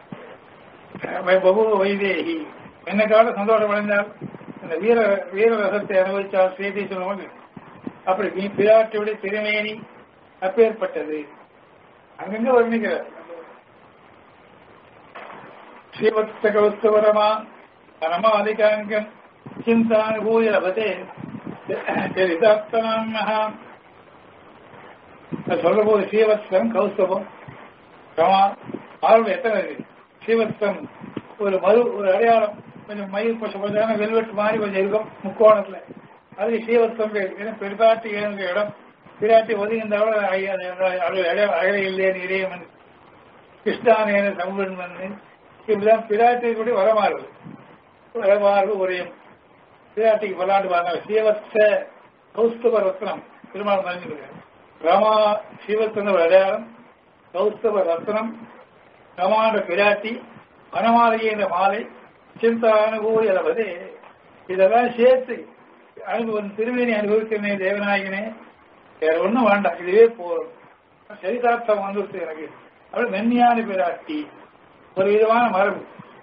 பபு வைதேகி என்ன கால சந்தோஷமடைந்தால் அந்த வீர வீர ரசத்தை அனுபவித்தால் செய்தி சொல்லுவாங்க அப்படி நீ பிராட்டியுடைய திருமேனி அப்பேற்பட்டது அங்கங்க வர்ணிக்கிறார் ஸ்ரீவத்ஸ கௌஸ்தவரமா பரமாதிகாங்கம் சிந்தானுபூய லபதே சரிதாப்தனாம் மகா சொல்ற போது ஸ்ரீவத்சம் கௌஸ்தவம் ரமா ஆளுடைய எத்தனை இருக்கு ஸ்ரீவத்சம் ஒரு மறு ஒரு அடையாளம் கொஞ்சம் மயில் கொஞ்சம் கொஞ்சம் வெல்வெட் மாதிரி கொஞ்சம் இருக்கும் முக்கோணத்துல அது ஸ்ரீவத்சம் பேர் ஏன்னா பெருபாட்டி ஏழுங்க இடம் பிராட்டி ஒதுங்கின்றவள அழகை இல்லையே இறையமன் கிருஷ்ணானேன சம்பன் இப்படிதான் பிராட்டி கூட வரமாறுது வரமாறு உரையும் பிராட்டிக்கு விளாண்டு பாருங்க ஸ்ரீவத்ச கௌஸ்தவ ரத்னம் திருமணம் பண்ணிருக்காரு ரமா ஸ்ரீவத்சன ஒரு அடையாளம் கௌஸ்தவ ரத்னம் ரமான பிராட்டி வனமாலையின மாலை சிந்தா அனுபூதி அளவது இதெல்லாம் சேர்த்து அனுபவம் திருவேணி அனுபவிக்கிறனே தேவநாயகனே வேற ஒண்ணும் வேண்டாம் இதுவே போதும் சரிதார்த்தம் வந்துருச்சு எனக்கு அவள் மென்மையான பிராட்டி ஒரு விதமான மரபு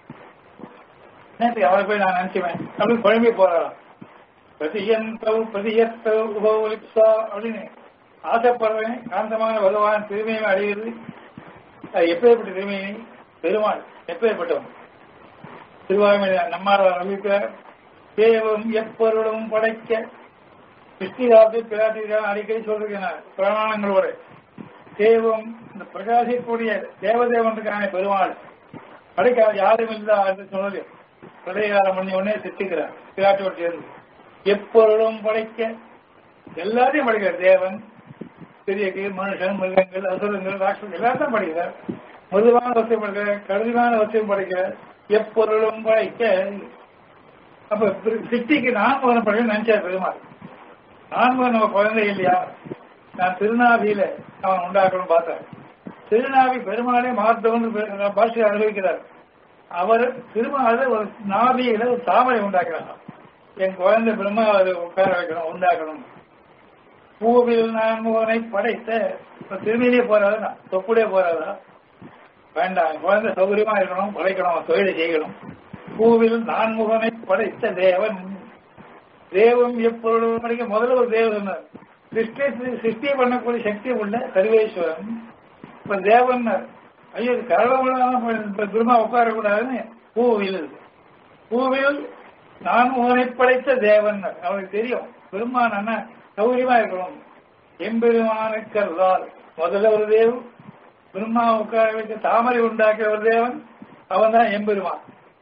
நேற்று அவளை போய் நான் நினைச்சுவேன் அப்படின்னு குழம்பி போறாளாம் பிரதியந்தவ் பிரதியத்தவ் உபலிப்சா அப்படின்னு ஆசைப்படுறேன் காந்தமான பகவான் திருமையை அடைகிறது அது எப்பேற்பட்ட திருமையை பெருமாள் எப்பேற்பட்டவன் திருவாய்மொழி நம்மார நம்பிக்கிறார் தேவம் எப்பொருளும் படைக்க கிருஷ்ணிதாப்தி பிராட்டிதான் அடிக்கடி சொல்றேன் பிரமாணங்களோட தேவம் இந்த பிரகாசிக்கூடிய தேவதேவனுக்கான பெருமாள் படைக்க யாரும் இல்லா என்று சொன்னது பிரதயகாரம் பண்ணி உடனே சித்திக்கிறார் பிராட்டியோடு சேர்ந்து எப்பொருளும் படைக்க எல்லாரையும் படைக்கிறார் தேவன் பெரிய மனுஷன் மிருகங்கள் அசுரங்கள் ராட்சங்கள் எல்லாத்தையும் படைக்கிறார் மதுவான வசதியும் படைக்கிறார் கடுமையான வசதியும் படைக்கிறார் எப்பொருளும் படைக்க அப்ப சிட்டிக்கு நான்முகன் படைக்க நினைச்சார் பெருமாள் நான்முகன் நம்ம குழந்தை இல்லையா நான் திருநாவியில அவன் உண்டாக்கணும் பார்த்தேன் திருநாவி பெருமாளே மாற்றவன் பாஷை அனுபவிக்கிறார் அவர் திருமால ஒரு நாவியில ஒரு தாமரை உண்டாக்குறாங்க என் குழந்தை பிரம்மா அதை உட்கார வைக்கணும் உண்டாக்கணும் பூவில் நான்முகனை படைத்த இப்ப திருமையிலே போறாதா தொப்புடே போறாதா வேண்டாம் குழந்தை சௌகரியமா இருக்கணும் படைக்கணும் தொழிலை செய்யணும் பூவில் நான்முகனை படைத்த தேவன் தேவம் எப்பொருளும் படைக்க முதல்ல ஒரு தேவன் சொன்னார் சிருஷ்டி சிருஷ்டி பண்ணக்கூடிய சக்தி உள்ள சர்வேஸ்வரன் இப்ப தேவன் ஐயோ கரடமுள்ள திரும்ப உட்காரக்கூடாதுன்னு பூவில் பூவில் நான் உன்னை படைத்த தேவன் அவனுக்கு தெரியும் பெருமான் என்ன சௌகரியமா இருக்கணும் எம்பெருமானுக்கு அல்லால் முதல்ல ஒரு தேவன் பிரம்மா உட்கார வைக்க தாமரை உண்டாக்கிய ஒரு தேவன் அவன் தான் எம்பெருமான்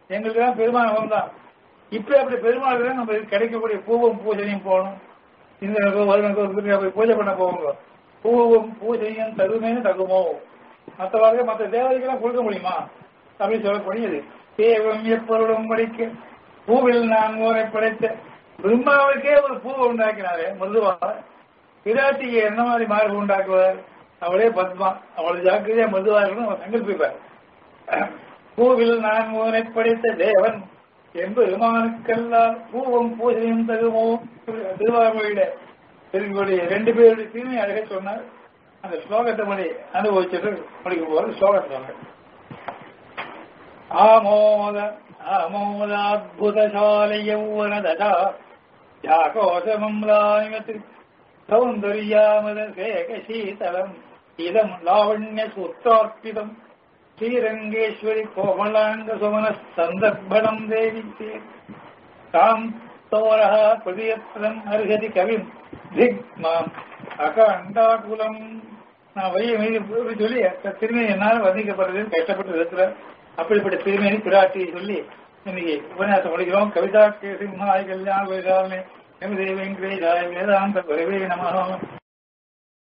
எங்களுக்கு தான் பெருமாள் அவன் தான் இப்ப அப்படி பெருமாள் தான் நம்ம கிடைக்கக்கூடிய பூவும் பூஜனையும் போகணும் இந்த வருடங்களுக்கு போய் பூஜை பண்ண போவாங்க பூவும் பூஜையும் தருமேன்னு தகுமோ மற்றவர்கள் மற்ற தேவதைக்கெல்லாம் கொடுக்க முடியுமா அப்படின்னு சொல்லக்கூடியது தேவம் எப்பொருளும் படைக்க பூவில் நான் ஊரை படைத்த பிரம்மாவுக்கே ஒரு பூவை உண்டாக்கினாரே மிருதுவாக பிராட்டிக்கு என்ன மாதிரி மார்பு உண்டாக்குவார் அவளே பத்மா அவளது ஜாக்கிரதையா மிருதுவா இருக்கணும் அவர் சங்கல்பிப்பார் பூவில் நான் ஊரை படைத்த தேவன் என்பெருமானுக்கெல்லாம் பூவும் பூஜையும் தகுமோ திருவாரூரிட திருக்குடைய ரெண்டு பேருடைய தீமை அழக சொன்னார் அந்த ஸ்லோகத்தை மணி அனுபவிச்சுட்டு முடிக்கும் போது ஸ்லோகம் சொன்னார் ஆமோத ஆமோதாத்புதசாலை யௌவனதா யாகோசமம்லாயமத்து சௌந்தர்யாமத சேகசீதலம் இதம் லாவண்ய சூத்ரார்ப்பிதம் ஸ்ரீரங்கேஸ்வரி கோமலாங்க சுமன சந்தர்ப்பணம் தேவித்தே தாம் தோரः பிரதியத்திரம் அருகதி கவிம் திக் மாம் அகண்டாகுலம் நான் வைய மீது சொல்லி திருமணி என்னால் வர்ணிக்கப்படுறது கஷ்டப்பட்டு இருக்கிறேன் அப்படிப்பட்ட திருமணி பிராட்டியை சொல்லி இன்னைக்கு உபன்யாசம் முடிக்கிறோம் கவிதா கே சிம்ஹாய் கல்யாண வைகாமே எம் தேவேந்திரே வேதாந்த குரவே நம